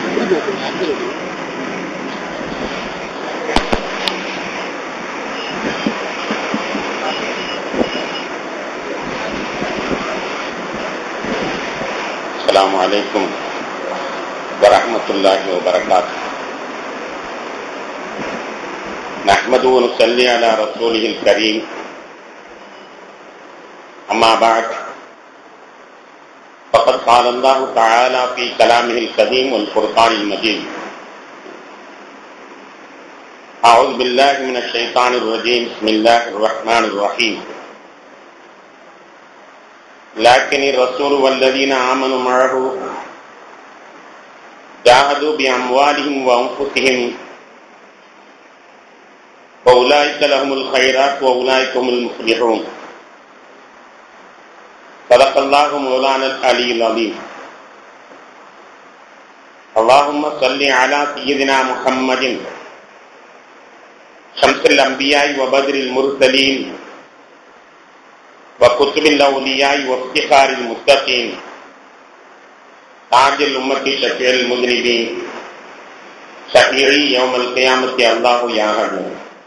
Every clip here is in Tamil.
السلام عليكم ورحمة الله وبركاته نحمد ونصلي على رسوله الكريم أما بعد فقد قال الله تعالى في كلامه القديم والفرقان المجيد أعوذ بالله من الشيطان الرجيم بسم الله الرحمن الرحيم لكن الرسول والذين آمنوا معه جاهدوا بأموالهم وأنفسهم وأولئك لهم الخيرات وأولئك هم المفلحون صدق الله مولانا العلي العظيم اللهم صل على سيدنا محمد شمس الأنبياء وبدر المرسلين وكتب الأولياء وافتخار المتقين تاج الأمة شفيع المذنبين شفيعي يوم القيامة الله يا هدو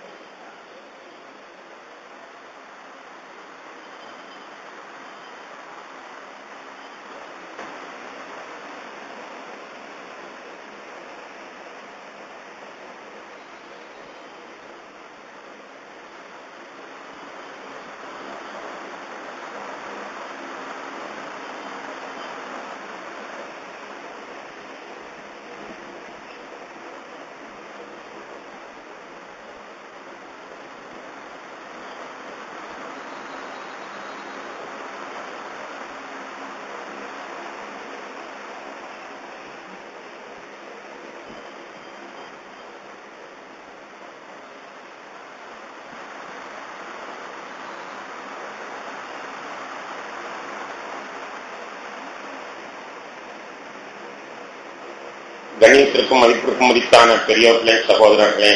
கண்ணியத்திற்கும் மதிப்பிற்கும் மதித்தான பெரியோர்களே சகோதரர்களே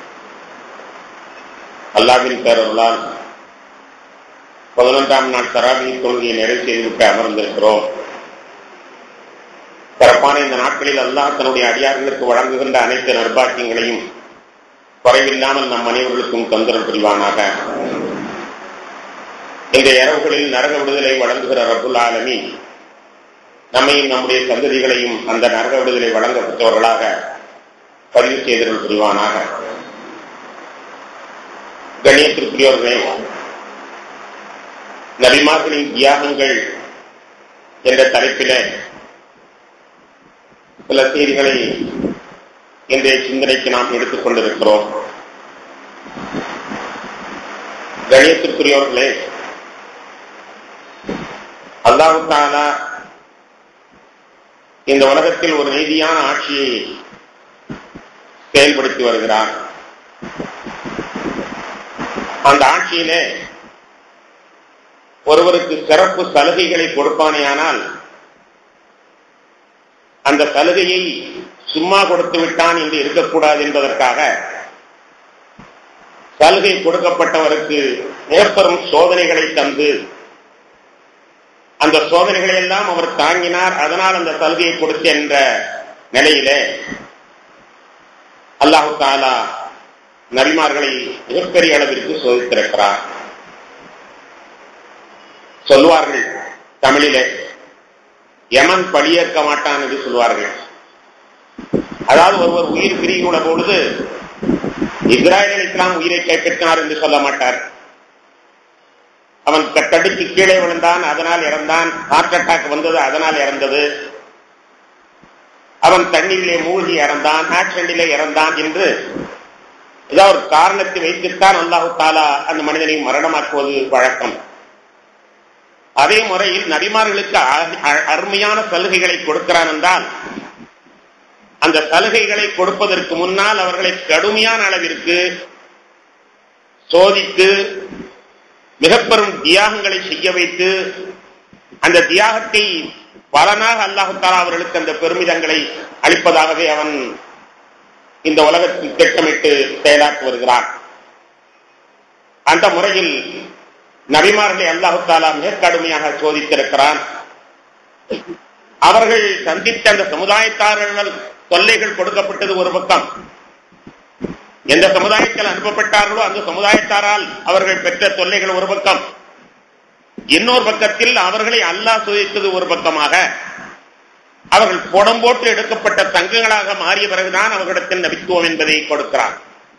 அல்லாவின் பேரர்களால் பதினொன்றாம் நாள் தராபியை தொழுகையை நிறைவு செய்துவிட்டு அமர்ந்திருக்கிறோம் சிறப்பான இந்த நாட்களில் அல்லாஹ் தன்னுடைய அடியார்களுக்கு வழங்குகின்ற அனைத்து நர்பாக்கியங்களையும் குறைவில்லாமல் நம் அனைவர்களுக்கும் தொந்தரவு புரிவானாக இந்த இரவுகளில் நரக விடுதலை வழங்குகிற ரபுல் ஆலமி நம்மையும் நம்முடைய சந்ததிகளையும் அந்த நரக விடுதலை வழங்கப்பட்டவர்களாக பதிவு செய்தல் புரிவானாக கணியத்திற்குரியவர்களே நபிமார்களின் தியாகங்கள் என்ற தலைப்பில சில செய்திகளை இன்றைய சிந்தனைக்கு நாம் எடுத்துக் கொண்டிருக்கிறோம் கணியத்திற்குரியவர்களே அல்லாஹு தாலா இந்த உலகத்தில் ஒரு நீதியான ஆட்சியை செயல்படுத்தி வருகிறார் அந்த ஆட்சியிலே ஒருவருக்கு சிறப்பு சலுகைகளை கொடுப்பானேயானால் அந்த சலுகையை சும்மா கொடுத்து விட்டான் என்று இருக்கக்கூடாது என்பதற்காக சலுகை கொடுக்கப்பட்டவருக்கு மேற்பெரும் சோதனைகளை தந்து அந்த சோதனைகளை எல்லாம் அவர் தாங்கினார் அதனால் அந்த சலுகையை கொடுத்த என்ற நிலையிலே அல்லாஹு தாலா நபிமார்களை மிகப்பெரிய அளவிற்கு சோதித்திருக்கிறார் சொல்லுவார்கள் தமிழிலே யமன் பழியேற்க மாட்டான் என்று சொல்வார்கள் அதாவது ஒருவர் உயிர் பிரியுள்ள பொழுது இஸ்ராயல் அலிஸ்லாம் உயிரை கைப்பற்றினார் என்று சொல்ல மாட்டார் அவன் தடுத்து கீழே விழுந்தான் அதனால் இறந்தான் ஹார்ட் அட்டாக் வந்தது அதனால் இறந்தது அவன் தண்ணீரிலே மூழ்கி இறந்தான் ஆக்சிடென்டிலே இறந்தான் என்று ஏதோ ஒரு காரணத்தை வைத்துத்தான் அல்லாஹு தாலா அந்த மனிதனை மரணமாக்குவது வழக்கம் அதே முறையில் நபிமார்களுக்கு அருமையான சலுகைகளை கொடுக்கிறான் என்றால் அந்த சலுகைகளை கொடுப்பதற்கு முன்னால் அவர்களை கடுமையான அளவிற்கு சோதித்து மிக பெரும் தியாகங்களை செய்ய வைத்து அந்த தியாகத்தை பலனாக அல்லாஹு தாலா அவர்களுக்கு அந்த பெருமிதங்களை அளிப்பதாகவே அவன் இந்த உலகத்தில் திட்டமிட்டு செயலாற்றி வருகிறான் அந்த முறையில் நபிமார்களை அல்லாஹு தாலா மிக கடுமையாக சோதித்திருக்கிறான் அவர்கள் சந்தித்த அந்த சமுதாயத்தாரர்கள் தொல்லைகள் கொடுக்கப்பட்டது ஒரு பக்கம் எந்த சமுதாயத்தில் அனுப்பப்பட்டார்களோ அந்த சமுதாயத்தாரால் அவர்கள் பெற்ற தொல்லைகள் ஒரு பக்கம் இன்னொரு பக்கத்தில் அவர்களை அல்லாஹ் சுதித்தது ஒரு பக்கமாக அவர்கள் புடம் போட்டு எடுக்கப்பட்ட தங்கங்களாக மாறிய பிறகுதான் அவர்களிடத்தில் நபித்துவம் என்பதை கொடுக்கிறார்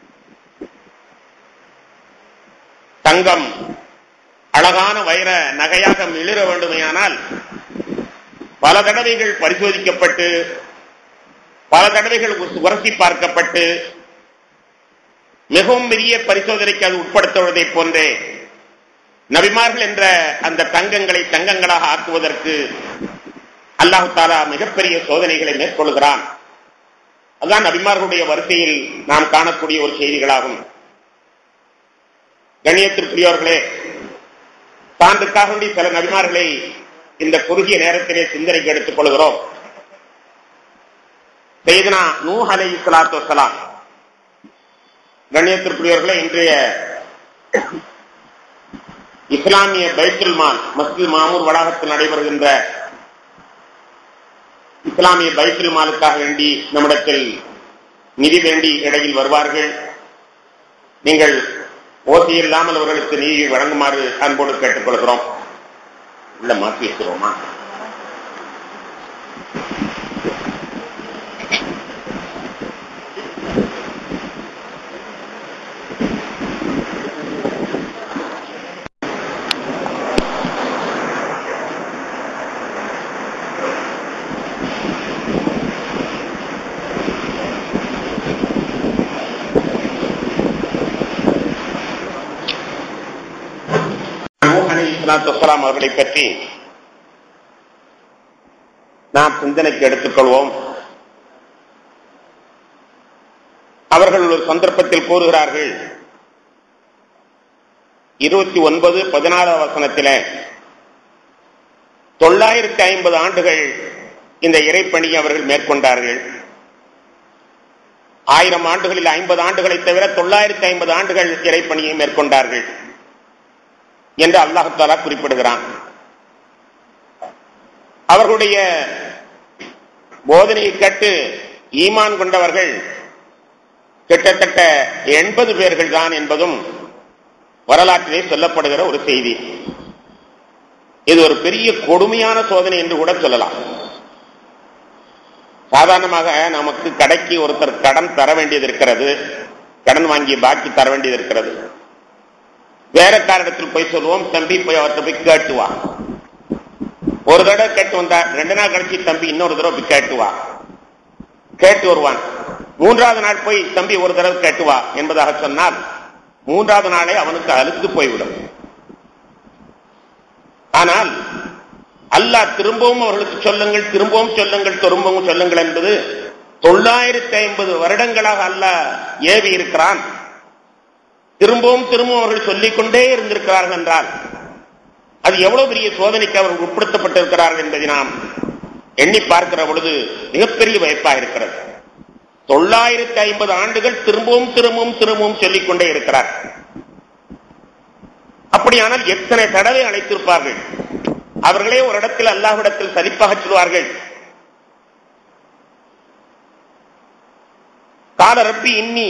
தங்கம் அழகான வைர நகையாக மிளிர வேண்டுமையானால் பல தடவைகள் பரிசோதிக்கப்பட்டு பல தடவைகள் உரசி பார்க்கப்பட்டு மிகவும் பெரிய பரிசோதனைக்கு அது உட்படுத்துவதை போன்றே நபிமார்கள் என்ற அந்த தங்கங்களை தங்கங்களாக ஆக்குவதற்கு அல்லாஹு தாலா மிகப்பெரிய சோதனைகளை மேற்கொள்கிறான் அதுதான் நபிமார்களுடைய வரிசையில் நாம் காணக்கூடிய ஒரு செய்திகளாகும் கண்ணியத்திற்குரியவர்களே சான்றுக்காக வேண்டி சில நபிமார்களை இந்த குறுகிய நேரத்திலே சிந்தனைக்கு எடுத்துக் கொள்கிறோம் செய்தனா நூ அலை இஸ்லாத்து வசலாம் கண்ணியத்திற்குரியவர்களே இன்றைய இஸ்லாமிய பைத்துல் மால் மஸ்ஜித் மாமூர் வளாகத்தில் நடைபெறுகின்ற இஸ்லாமிய பைத்துல் மாலுக்காக வேண்டி நம்மிடத்தில் நிதி வேண்டி இடையில் வருவார்கள் நீங்கள் ஓசி இல்லாமல் அவர்களுக்கு நீதி வழங்குமாறு அன்போடு கேட்டுக்கொள்கிறோம் உள்ள மாற்றி வைக்கிறோமா சலாத்துலாம் அவர்களை பற்றி நாம் சிந்தனைக்கு எடுத்துக்கொள்வோம் அவர்கள் ஒரு சந்தர்ப்பத்தில் கூறுகிறார்கள் இருபத்தி ஒன்பது பதினாறாம் வசனத்தில் தொள்ளாயிரத்தி ஐம்பது ஆண்டுகள் இந்த இறைப்பணியை அவர்கள் மேற்கொண்டார்கள் ஆயிரம் ஆண்டுகளில் ஐம்பது ஆண்டுகளை தவிர தொள்ளாயிரத்தி ஐம்பது ஆண்டுகள் இறைப்பணியை மேற்கொண்டார்கள் என்று அல்லாஹாலா குறிப்பிடுகிறான் அவர்களுடைய போதனையை கேட்டு ஈமான் கொண்டவர்கள் கிட்டத்தட்ட எண்பது பேர்கள் தான் என்பதும் வரலாற்றிலே சொல்லப்படுகிற ஒரு செய்தி இது ஒரு பெரிய கொடுமையான சோதனை என்று கூட சொல்லலாம் சாதாரணமாக நமக்கு கடைக்கு ஒருத்தர் கடன் தர வேண்டியது இருக்கிறது கடன் வாங்கி பாக்கி தர வேண்டியது இருக்கிறது வேற காரிடத்தில் போய் சொல்லுவோம் தம்பி போய் அவர்கிட்ட போய் கேட்டு வா ஒரு தடவை கேட்டு வந்தா ரெண்டு நாள் கழிச்சு தம்பி இன்னொரு தடவை போய் கேட்டு வா கேட்டு வருவான் மூன்றாவது நாள் போய் தம்பி ஒரு தடவை கேட்டு வா என்பதாக சொன்னால் மூன்றாவது நாளே அவனுக்கு அழுத்து போய்விடும் ஆனால் அல்லாஹ் திரும்பவும் அவர்களுக்கு சொல்லுங்கள் திரும்பவும் சொல்லுங்கள் திரும்பவும் சொல்லுங்கள் என்பது தொள்ளாயிரத்தி ஐம்பது வருடங்களாக அல்லாஹ் ஏவி இருக்கிறான் திரும்பவும் திரும்பவும் அவர்கள் சொல்லிக்கொண்டே இருந்திருக்கிறார்கள் என்றால் அது எவ்வளவு பெரிய சோதனைக்கு அவர்கள் உட்படுத்தப்பட்டிருக்கிறார்கள் என்பதை நாம் எண்ணி பார்க்கிற பொழுது மிகப்பெரிய வாய்ப்பாக இருக்கிறது தொள்ளாயிரத்தி ஐம்பது ஆண்டுகள் திரும்பவும் திரும்பவும் திரும்பவும் சொல்லிக்கொண்டே இருக்கிறார் அப்படியானால் எத்தனை தடவை அழைத்திருப்பார்கள் அவர்களே ஒரு இடத்தில் அல்லாஹ்விடத்தில் சலிப்பாக சொல்வார்கள் கால ரப்பி இன்னி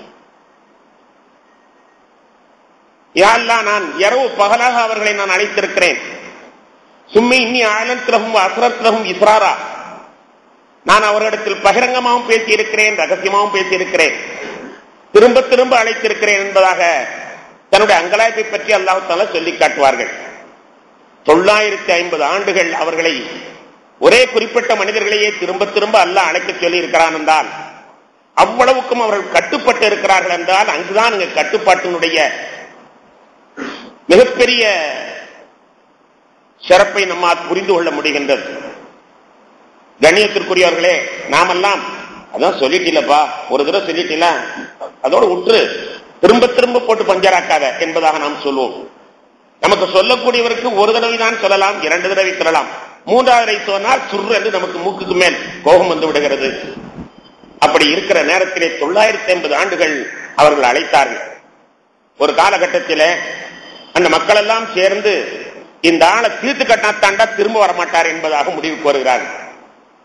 யாழ்லா நான் இரவு பகலாக அவர்களை நான் அழைத்திருக்கிறேன் சும்மி இன்னி ஆனந்திரகும் அசுரத்திரகும் இஸ்ராரா நான் அவர்களிடத்தில் பகிரங்கமாகவும் பேசியிருக்கிறேன் ரகசியமாகவும் பேசியிருக்கிறேன் திரும்ப திரும்ப அழைத்திருக்கிறேன் என்பதாக தன்னுடைய அங்கலாய்ப்பை பற்றி அல்லாஹால சொல்லி காட்டுவார்கள் தொள்ளாயிரத்தி ஐம்பது ஆண்டுகள் அவர்களை ஒரே குறிப்பிட்ட மனிதர்களையே திரும்ப திரும்ப அல்லாஹ் அழைக்க சொல்லி இருக்கிறான் என்றால் அவ்வளவுக்கும் அவர்கள் கட்டுப்பட்டு இருக்கிறார்கள் என்றால் அங்குதான் இங்க கட்டுப்பாட்டினுடைய மிகப்பெரிய சிறப்பை நம்மால் புரிந்து கொள்ள முடிகின்றது கண்ணியத்திற்குரியவர்களே நாமெல்லாம் அதான் சொல்லிட்டீங்களப்பா ஒரு தடவை சொல்லிட்டீங்கள அதோட உற்று திரும்ப திரும்ப போட்டு பஞ்சராக்காத என்பதாக நாம் சொல்லுவோம் நமக்கு சொல்லக்கூடியவருக்கு ஒரு தடவை தான் சொல்லலாம் இரண்டு தடவை சொல்லலாம் மூன்றாவது சொன்னால் சுர் என்று நமக்கு மூக்குக்கு மேல் கோபம் வந்து விடுகிறது அப்படி இருக்கிற நேரத்திலே தொள்ளாயிரத்தி ஐம்பது ஆண்டுகள் அவர்கள் அழைத்தார்கள் ஒரு காலகட்டத்திலே அந்த மக்கள் எல்லாம் சேர்ந்து இந்த ஆளை தீர்த்து கட்டினாத்தாண்டா திரும்ப வரமாட்டார் என்பதாக முடிவுக்கு வருகிறார்கள்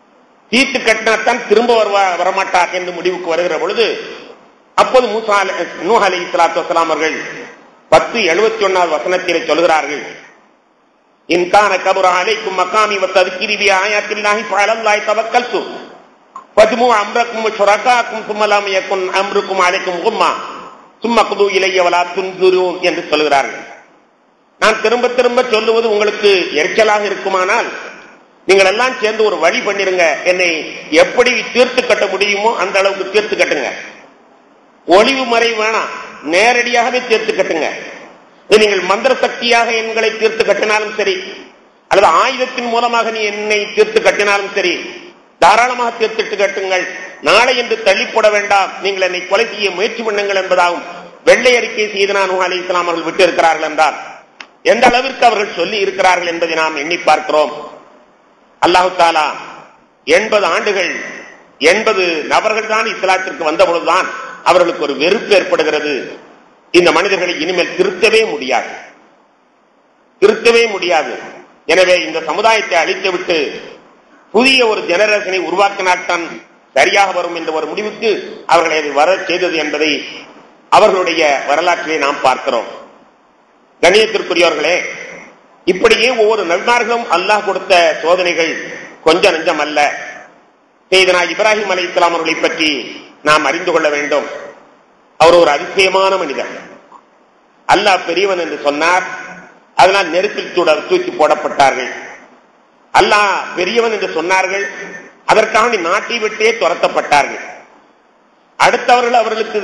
தீர்த்து கட்டினாத்தான் திரும்ப வருவா வரமாட்டார் என்று முடிவுக்கு வருகிற பொழுது அப்போது மூசா நூஹ் அலி இஸ்லாத்து வசலாம் அவர்கள் பத்து எழுபத்தி ஒன்னாவது வசனத்திலே சொல்கிறார்கள் இன்கான கபுர அலைக்கும் மக்காமி வத்ததுக்கிரிவி ஆயாத்தில்லாஹி ஃபஅலல்லாஹி தவக்கல்து ஃபஜ்மு அம்ரக்கும் ஷுரகாக்கும் சும்மலாம் யகுன் அம்ருக்கும் அலைக்கும் கும்மா சும்ம குது இலைய வலா துன்துரும் என்று சொல்கிறார்கள் நான் திரும்ப திரும்ப சொல்லுவது உங்களுக்கு எரிச்சலாக இருக்குமானால் நீங்கள் எல்லாம் சேர்ந்து ஒரு வழி பண்ணிருங்க என்னை எப்படி தீர்த்து கட்ட முடியுமோ அந்த அளவுக்கு தீர்த்து கட்டுங்க ஒளிவு மறை வேணாம் நேரடியாகவே தீர்த்து கட்டுங்க இது நீங்கள் மந்திர சக்தியாக எங்களை தீர்த்து கட்டினாலும் சரி அல்லது ஆயுதத்தின் மூலமாக நீ என்னை தீர்த்து கட்டினாலும் சரி தாராளமாக தீர்த்திட்டு கட்டுங்கள் நாளை என்று தள்ளி போட வேண்டாம் நீங்கள் என்னை கொலை செய்ய முயற்சி பண்ணுங்கள் என்பதாகும் வெள்ளை அறிக்கை செய்து நான் அலி இஸ்லாம் அவர்கள் விட்டு இருக்கிறார்கள் என்றால் எந்த அளவிற்கு அவர்கள் சொல்லி இருக்கிறார்கள் என்பதை நாம் எண்ணி பார்க்கிறோம் அல்லாஹு தாலா எண்பது ஆண்டுகள் எண்பது நபர்கள் தான் இஸ்லாத்திற்கு வந்த பொழுதுதான் அவர்களுக்கு ஒரு வெறுப்பு ஏற்படுகிறது இந்த மனிதர்களை இனிமேல் திருத்தவே முடியாது திருத்தவே முடியாது எனவே இந்த சமுதாயத்தை அழித்துவிட்டு புதிய ஒரு ஜெனரேஷனை உருவாக்கினால்தான் சரியாக வரும் என்ற ஒரு முடிவுக்கு அவர்களை அது வர செய்தது என்பதை அவர்களுடைய வரலாற்றிலே நாம் பார்க்கிறோம் கணியத்திற்குரியவர்களே இப்படியே ஒவ்வொரு நபிமார்களும் அல்லாஹ் கொடுத்த சோதனைகள் கொஞ்ச நஞ்சம் அல்ல செய்தனா இப்ராஹிம் அலி இஸ்லாம் அவர்களை பற்றி நாம் அறிந்து கொள்ள வேண்டும் அவர் ஒரு அதிசயமான மனிதர் அல்லாஹ் பெரியவன் என்று சொன்னார் அதனால் நெருப்பில் தூட தூக்கி போடப்பட்டார்கள் அல்லாஹ் பெரியவன் என்று சொன்னார்கள் அதற்காக நாட்டை விட்டே துரத்தப்பட்டார்கள் அடுத்தவர்கள் அவர்களுக்கு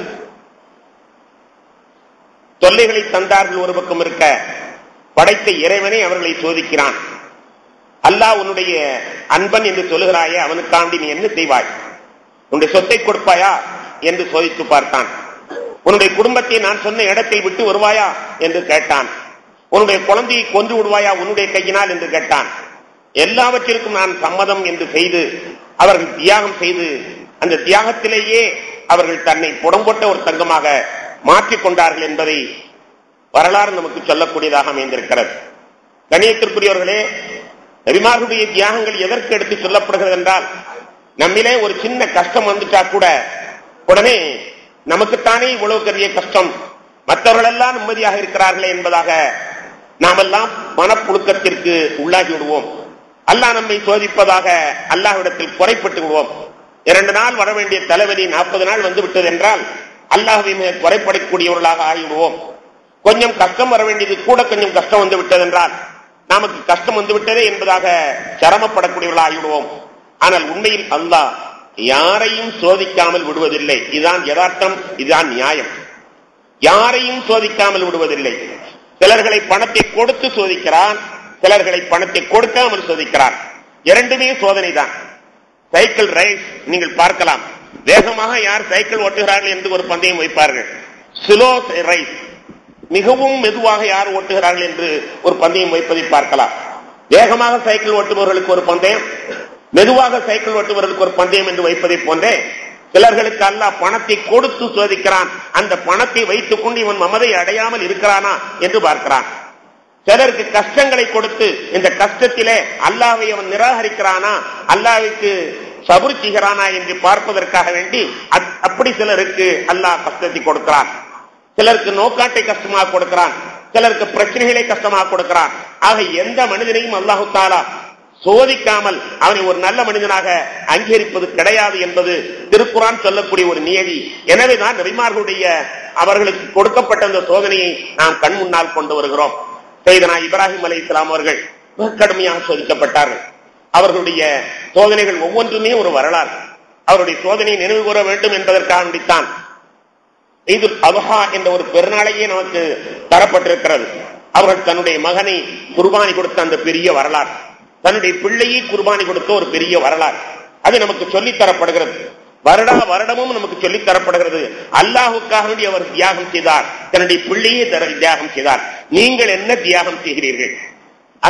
தொல்லைகளை தந்தார்கள் ஒரு பக்கம் இருக்க படைத்த இறைவனை அவர்களை சோதிக்கிறான் அல்லாஹ் உன்னுடைய அன்பன் என்று சொல்லுகிறாயே அவனுக்காண்டி நீ என்ன செய்வாய் உன்னுடைய சொத்தை கொடுப்பாயா என்று சோதித்து பார்த்தான் உன்னுடைய குடும்பத்தை நான் சொன்ன இடத்தை விட்டு வருவாயா என்று கேட்டான் உன்னுடைய குழந்தையை கொன்று விடுவாயா உன்னுடைய கையினால் என்று கேட்டான் எல்லாவற்றிற்கும் நான் சம்மதம் என்று செய்து அவர்கள் தியாகம் செய்து அந்த தியாகத்திலேயே அவர்கள் தன்னை புடம்போட்ட ஒரு தங்கமாக மாற்றிக் கொண்டார்கள் என்பதை வரலாறு நமக்கு சொல்லக்கூடியதாக அமைந்திருக்கிறது கணியத்திற்குரியவர்களே நபிமார்களுடைய தியாகங்கள் எதற்கு எடுத்து சொல்லப்படுகிறது என்றால் நம்மிலே ஒரு சின்ன கஷ்டம் வந்துட்டா கூட உடனே நமக்குத்தானே இவ்வளவு பெரிய கஷ்டம் மற்றவர்கள் எல்லாம் நிம்மதியாக இருக்கிறார்களே என்பதாக நாமெல்லாம் மனப்புழுக்கத்திற்கு உள்ளாகி விடுவோம் அல்லாஹ் நம்மை சோதிப்பதாக அல்லாஹ்விடத்தில் குறைப்பட்டு விடுவோம் இரண்டு நாள் வர வேண்டிய தலைவலி நாற்பது நாள் வந்து விட்டது என்றால் அல்லாஹுவை மிக குறைப்படக்கூடியவர்களாக ஆகிவிடுவோம் கொஞ்சம் கஷ்டம் வர வேண்டியது கூட கொஞ்சம் கஷ்டம் வந்து விட்டது என்றால் நமக்கு கஷ்டம் வந்து விட்டதே என்பதாக சிரமப்படக்கூடியவர்களாக ஆகிவிடுவோம் ஆனால் உண்மையில் அல்லாஹ் யாரையும் சோதிக்காமல் விடுவதில்லை இதுதான் யதார்த்தம் இதுதான் நியாயம் யாரையும் சோதிக்காமல் விடுவதில்லை சிலர்களை பணத்தை கொடுத்து சோதிக்கிறான் சிலர்களை பணத்தை கொடுக்காமல் சோதிக்கிறான் இரண்டுமே சோதனை தான் சைக்கிள் ரைஸ் நீங்கள் பார்க்கலாம் வேகமாக யார் சைக்கிள் ஓட்டுகிறார்கள் என்று ஒரு பந்தயம் வைப்பார்கள் ஸ்லோ ரைஸ் மிகவும் மெதுவாக யார் ஓட்டுகிறார்கள் என்று ஒரு பந்தயம் வைப்பதை பார்க்கலாம் வேகமாக சைக்கிள் ஓட்டுபவர்களுக்கு ஒரு பந்தயம் மெதுவாக சைக்கிள் ஓட்டுபவர்களுக்கு ஒரு பந்தயம் என்று வைப்பதை போன்றே சிலர்களுக்கு அல்ல பணத்தை கொடுத்து சோதிக்கிறான் அந்த பணத்தை வைத்துக் கொண்டு இவன் மமதை அடையாமல் இருக்கிறானா என்று பார்க்கிறான் சிலருக்கு கஷ்டங்களை கொடுத்து இந்த கஷ்டத்திலே அல்லாவை அவன் நிராகரிக்கிறானா அல்லாவுக்கு சபுர் செய்கிறானா என்று பார்ப்பதற்காக வேண்டி அப்படி சிலருக்கு அல்லாஹ் கஷ்டத்தை கொடுக்கிறான் சிலருக்கு நோக்காட்டை கஷ்டமாக கொடுக்கிறான் சிலருக்கு பிரச்சனைகளை கஷ்டமாக கொடுக்கிறான் ஆக எந்த மனிதனையும் அல்லாஹு தாலா சோதிக்காமல் அவனை ஒரு நல்ல மனிதனாக அங்கீகரிப்பது கிடையாது என்பது திருக்குறான் சொல்லக்கூடிய ஒரு நியதி எனவேதான் நபிமார்களுடைய அவர்களுக்கு கொடுக்கப்பட்ட அந்த சோதனையை நாம் கண் முன்னால் கொண்டு வருகிறோம் செய்தனா இப்ராஹிம் அலி இஸ்லாம் அவர்கள் மிக கடுமையாக சோதிக்கப்பட்டார்கள் அவர்களுடைய சோதனைகள் ஒவ்வொன்றுமே ஒரு வரலாறு அவருடைய சோதனையை நினைவு கூற வேண்டும் என்பதற்காக வேண்டித்தான் இது அபஹா என்ற ஒரு பெருநாளையே நமக்கு தரப்பட்டிருக்கிறது அவர்கள் தன்னுடைய மகனை குர்பானி கொடுத்த அந்த பெரிய வரலாறு தன்னுடைய பிள்ளையை குர்பானி கொடுத்த ஒரு பெரிய வரலாறு அது நமக்கு சொல்லித் தரப்படுகிறது வருடா வருடமும் நமக்கு சொல்லித் தரப்படுகிறது அல்லாஹுக்காக வேண்டி அவர் தியாகம் செய்தார் தன்னுடைய பிள்ளையே தர தியாகம் செய்தார் நீங்கள் என்ன தியாகம் செய்கிறீர்கள்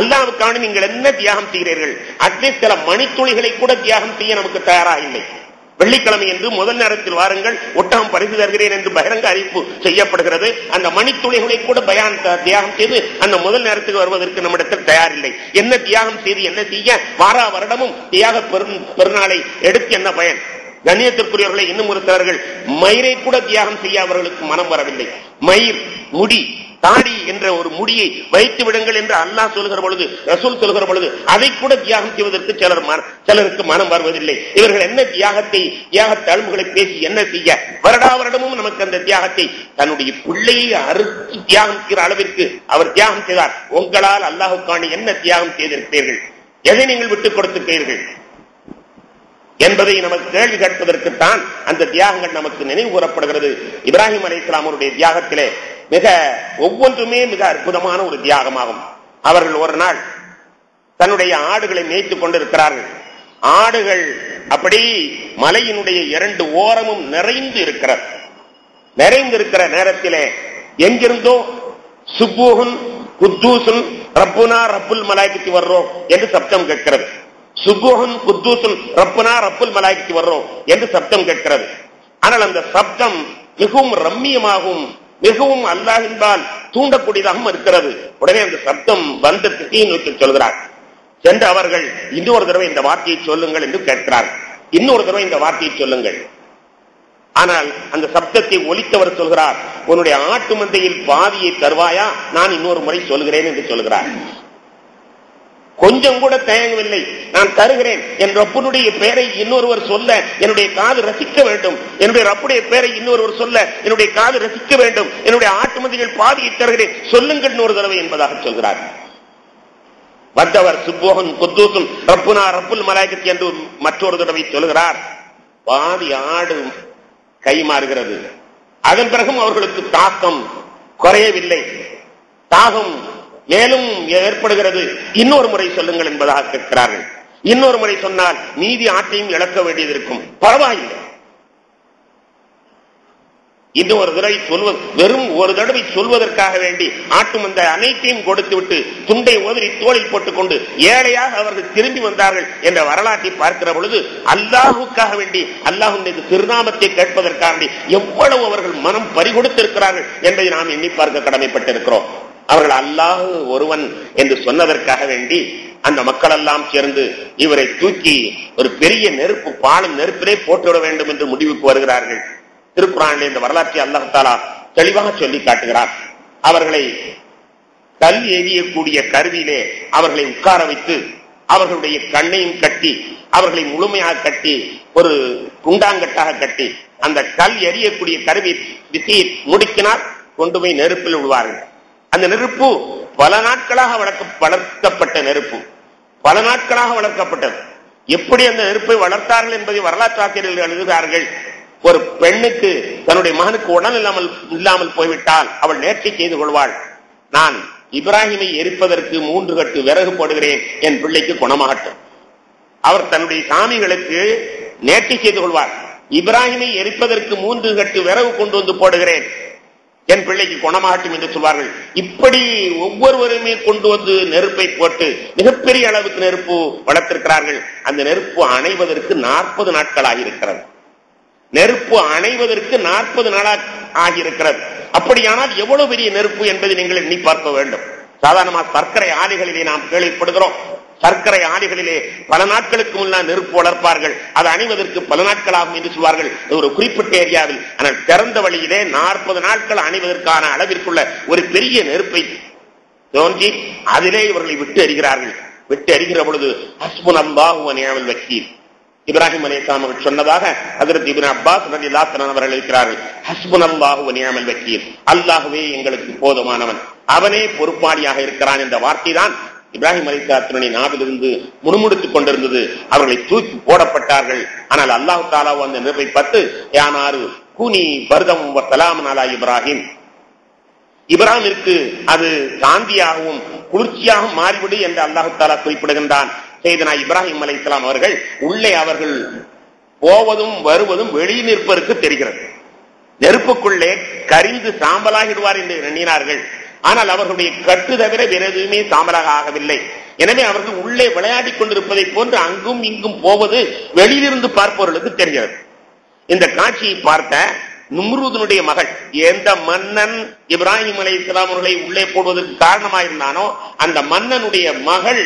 அல்லாவுக்கான நீங்கள் என்ன தியாகம் செய்கிறீர்கள் அட்லீஸ்ட் சில மணித்துளிகளை கூட தியாகம் செய்ய நமக்கு தயாராக இல்லை வெள்ளிக்கிழமை என்று முதல் நேரத்தில் வாருங்கள் ஒட்டகம் பரிசு தருகிறேன் என்று பகிரங்க அறிவிப்பு செய்யப்படுகிறது அந்த மணித்துளிகளை கூட பயான் த- தியாகம் செய்து அந்த முதல் நேரத்துக்கு வருவதற்கு நம்மிடத்தில் தயாரில்லை என்ன தியாகம் செய்து என்ன செய்ய வாரா வருடமும் தியாக பெரு- பெருநாளை எடுத்து என்ன பயன் கண்ணியத்திற்குரியவர்களை இன்னும் ஒரு சிலர்கள் மயிரை கூட தியாகம் செய்ய அவர்களுக்கு மனம் வரவில்லை மயிர் முடி தாடி என்ற ஒரு முடியை வைத்து விடுங்கள் என்று அல்லாஹ் சொல்கிற பொழுது ரசூல் சொல்கிற பொழுது அதை கூட தியாகம் செய்வதற்கு சிலர் மன- சிலருக்கு மனம் வருவதில்லை இவர்கள் என்ன தியாகத்தை தியாக தழும்புகளை பேசி என்ன செய்ய வருடா வருடமும் நமக்கு அந்த தியாகத்தை தன்னுடைய பிள்ளையை அறுத்து தியாகம் செய்கிற அளவிற்கு அவர் தியாகம் செய்தார் உங்களால் அல்லாஹுக்கான என்ன தியாகம் செய்திருப்பீர்கள் எதை நீங்கள் விட்டுக் கொடுத்திருப்பீர்கள் என்பதை நமக்கு கேள்வி கேட்பதற்குத்தான் அந்த தியாகங்கள் நமக்கு நினைவு கூறப்படுகிறது இப்ராஹிம் அலி இஸ்லாமருடைய தியாகத்திலே மிக ஒவ்வொன்றுமே மிக அற்புதமான ஒரு தியாகமாகும் அவர்கள் ஒரு நாள் தன்னுடைய ஆடுகளை மேய்த்துக் கொண்டிருக்கிறார்கள் ஆடுகள் அப்படி மலையினுடைய இரண்டு ஓரமும் நிறைந்து இருக்கிறது நிறைந்திருக்கிற நேரத்திலே எங்கிருந்தோ சுப்பூகன் குத்தூசுன் ரப்புனா ரப்புல் மலாய்க்கு வர்றோம் என்று சப்தம் கேட்கிறது சுபோகன் குத்தூசுன் ரப்புனா ரப்புல் மலாய்க்கு வர்றோம் என்று சப்தம் கேட்கிறது ஆனால் அந்த சப்தம் மிகவும் ரம்மியமாகவும் மிகவும் அல்லாஹின்பால் தூண்டக்கூடியதாகவும் இருக்கிறது உடனே அந்த சப்தம் வந்த திசையை நோக்கி சொல்கிறார் சென்று அவர்கள் இன்னொரு தடவை இந்த வார்த்தையை சொல்லுங்கள் என்று கேட்கிறார்கள் இன்னொரு தடவை இந்த வார்த்தையை சொல்லுங்கள் ஆனால் அந்த சப்தத்தை ஒலித்தவர் சொல்கிறார் உன்னுடைய ஆட்டு மந்தையில் பாதியை தருவாயா நான் இன்னொரு முறை சொல்கிறேன் என்று சொல்கிறார் கொஞ்சம் கூட தயங்கவில்லை நான் தருகிறேன் என் ரப்பனுடைய பெயரை இன்னொருவர் சொல்ல என்னுடைய காது ரசிக்க வேண்டும் என்னுடைய ரப்புடைய பெயரை இன்னொருவர் சொல்ல என்னுடைய காது ரசிக்க வேண்டும் என்னுடைய ஆட்டு மந்தையில் பாதியை தருகிறேன் சொல்லுங்கள் இன்னொரு தடவை என்பதாக சொல்கிறார் வந்தவர் சுப்போகன் குத்தூசும் ரப்புனா ரப்புல் மலாய்கத் என்று மற்றொரு தடவை சொல்கிறார் பாதி ஆடு கை மாறுகிறது அதன் பிறகும் அவர்களுக்கு தாக்கம் குறையவில்லை தாகம் மேலும் ஏற்படுகிறது இன்னொரு முறை சொல்லுங்கள் என்பதாக கேட்கிறார்கள் இன்னொரு முறை சொன்னால் மீதி ஆட்டையும் இழக்க வேண்டியது இருக்கும் பரவாயில்லை இன்னும் ஒரு தடவை சொல்வது வெறும் ஒரு தடவை சொல்வதற்காக வேண்டி ஆட்டு மந்த அனைத்தையும் கொடுத்து விட்டு துண்டை உதறி தோளில் போட்டுக்கொண்டு ஏழையாக அவர்கள் திரும்பி வந்தார்கள் என்ற வரலாற்றை பார்க்கிற பொழுது அல்லாஹுக்காக வேண்டி அல்லாஹுடைய திருநாமத்தை கேட்பதற்காக வேண்டி எவ்வளவு அவர்கள் மனம் பறிகொடுத்திருக்கிறார்கள் என்பதை நாம் எண்ணி பார்க்க கடமைப்பட்டிருக்கிறோம் அவர்கள் அல்லாஹ் ஒருவன் என்று சொன்னதற்காக வேண்டி அந்த மக்கள் எல்லாம் சேர்ந்து இவரை தூக்கி ஒரு பெரிய நெருப்பு பாலும் நெருப்பிலே போட்டுவிட வேண்டும் என்று முடிவுக்கு வருகிறார்கள் திருக்குறானிலே இந்த வரலாற்றை அல்லாஹாலா தெளிவாக சொல்லி காட்டுகிறார் அவர்களை கல் எரியக்கூடிய கருவியிலே அவர்களை உட்கார வைத்து அவர்களுடைய கண்ணையும் கட்டி அவர்களை முழுமையாக கட்டி ஒரு குண்டாங்கட்டாக கட்டி அந்த கல் எரியக்கூடிய கருவி விசையை முடுக்கினால் கொண்டு போய் நெருப்பில் விடுவார்கள் அந்த நெருப்பு பல நாட்களாக வளர்க்க வளர்க்கப்பட்ட நெருப்பு பல நாட்களாக வளர்க்கப்பட்டது எப்படி அந்த நெருப்பை வளர்த்தார்கள் என்பதை வரலாற்று ஆசிரியர்கள் எழுதுகிறார்கள் ஒரு பெண்ணுக்கு தன்னுடைய மகனுக்கு உடல் இல்லாமல் இல்லாமல் போய்விட்டால் அவள் நேர்ச்சி செய்து கொள்வாள் நான் இப்ராஹிமை எரிப்பதற்கு மூன்று கட்டு விறகு போடுகிறேன் என் பிள்ளைக்கு குணமாகட்டும் அவர் தன்னுடைய சாமிகளுக்கு நேர்ச்சி செய்து கொள்வார் இப்ராஹிமை எரிப்பதற்கு மூன்று கட்டு விறகு கொண்டு வந்து போடுகிறேன் என் பிள்ளைக்கு குணமாகட்டும் என்று சொல்வார்கள் இப்படி ஒவ்வொருவருமே கொண்டு வந்து நெருப்பை போட்டு மிகப்பெரிய அளவுக்கு நெருப்பு வளர்த்திருக்கிறார்கள் அந்த நெருப்பு அணைவதற்கு நாற்பது நாட்கள் ஆகியிருக்கிறது நெருப்பு அணைவதற்கு நாற்பது நாளாக ஆகியிருக்கிறது அப்படியானால் எவ்வளவு பெரிய நெருப்பு என்பதை நீங்கள் எண்ணி பார்க்க வேண்டும் சாதாரணமாக சர்க்கரை ஆலைகளிலே நாம் கேள்விப்படுகிறோம் சர்க்கரை ஆலைகளிலே பல நாட்களுக்கு முன்னால் நெருப்பு வளர்ப்பார்கள் அது அணிவதற்கு பல நாட்கள் ஆகும் என்று சொல்வார்கள் இது ஒரு குறிப்பிட்ட ஏரியாவில் ஆனால் திறந்த வழியிலே நாற்பது நாட்கள் அணிவதற்கான அளவிற்குள்ள ஒரு பெரிய நெருப்பை தோன்றி அதிலே இவர்களை விட்டு எறிகிறார்கள் விட்டு எறிகிற பொழுது ஹஸ்புன் அல்லாஹு நியாமல் வக்கீல் இப்ராஹிம் அலிஸ்லாம் அவர்கள் சொன்னதாக அதற்கு இபின் அப்பாஸ் ரலி அவர்கள் இருக்கிறார்கள் ஹஸ்புன் அல்லாஹு நியாமல் வக்கீல் அல்லாஹுவே எங்களுக்கு போதுமானவன் அவனே பொறுப்பாளியாக இருக்கிறான் என்ற வார்த்தை தான் இப்ராஹிம் அலிஸ்லாத்தினுடைய நாவிலிருந்து முணுமுடுத்துக் கொண்டிருந்தது அவர்களை தூக்கி போடப்பட்டார்கள் ஆனால் அல்லாஹு தாலா அந்த நெருப்பை பத்து யானாரு கூனி பர்தம் சலாம் அலா இப்ராஹிம் இப்ராஹிமிற்கு அது காந்தியாகவும் குளிர்ச்சியாகவும் மாறிவிடு என்று அல்லாஹு தாலா குறிப்பிடுகின்றான் செய்தனா இப்ராஹிம் அலை இஸ்லாம் அவர்கள் உள்ளே அவர்கள் போவதும் வருவதும் வெளியில் நிற்பதற்கு தெரிகிறது நெருப்புக்குள்ளே கரிந்து சாம்பலாகிடுவார் என்று எண்ணினார்கள் ஆனால் அவர்களுடைய கட்டு தவிர வேற எதுவுமே சாம்பலாக ஆகவில்லை எனவே அவர்கள் உள்ளே விளையாடிக் கொண்டிருப்பதை போன்று அங்கும் இங்கும் போவது வெளியிலிருந்து பார்ப்பவர்களுக்கு தெரிகிறது இந்த காட்சியை பார்த்த நும்ரூதனுடைய மகள் எந்த மன்னன் இப்ராஹிம் அலை இஸ்லாம் அவர்களை உள்ளே போடுவதற்கு காரணமாயிருந்தானோ அந்த மன்னனுடைய மகள்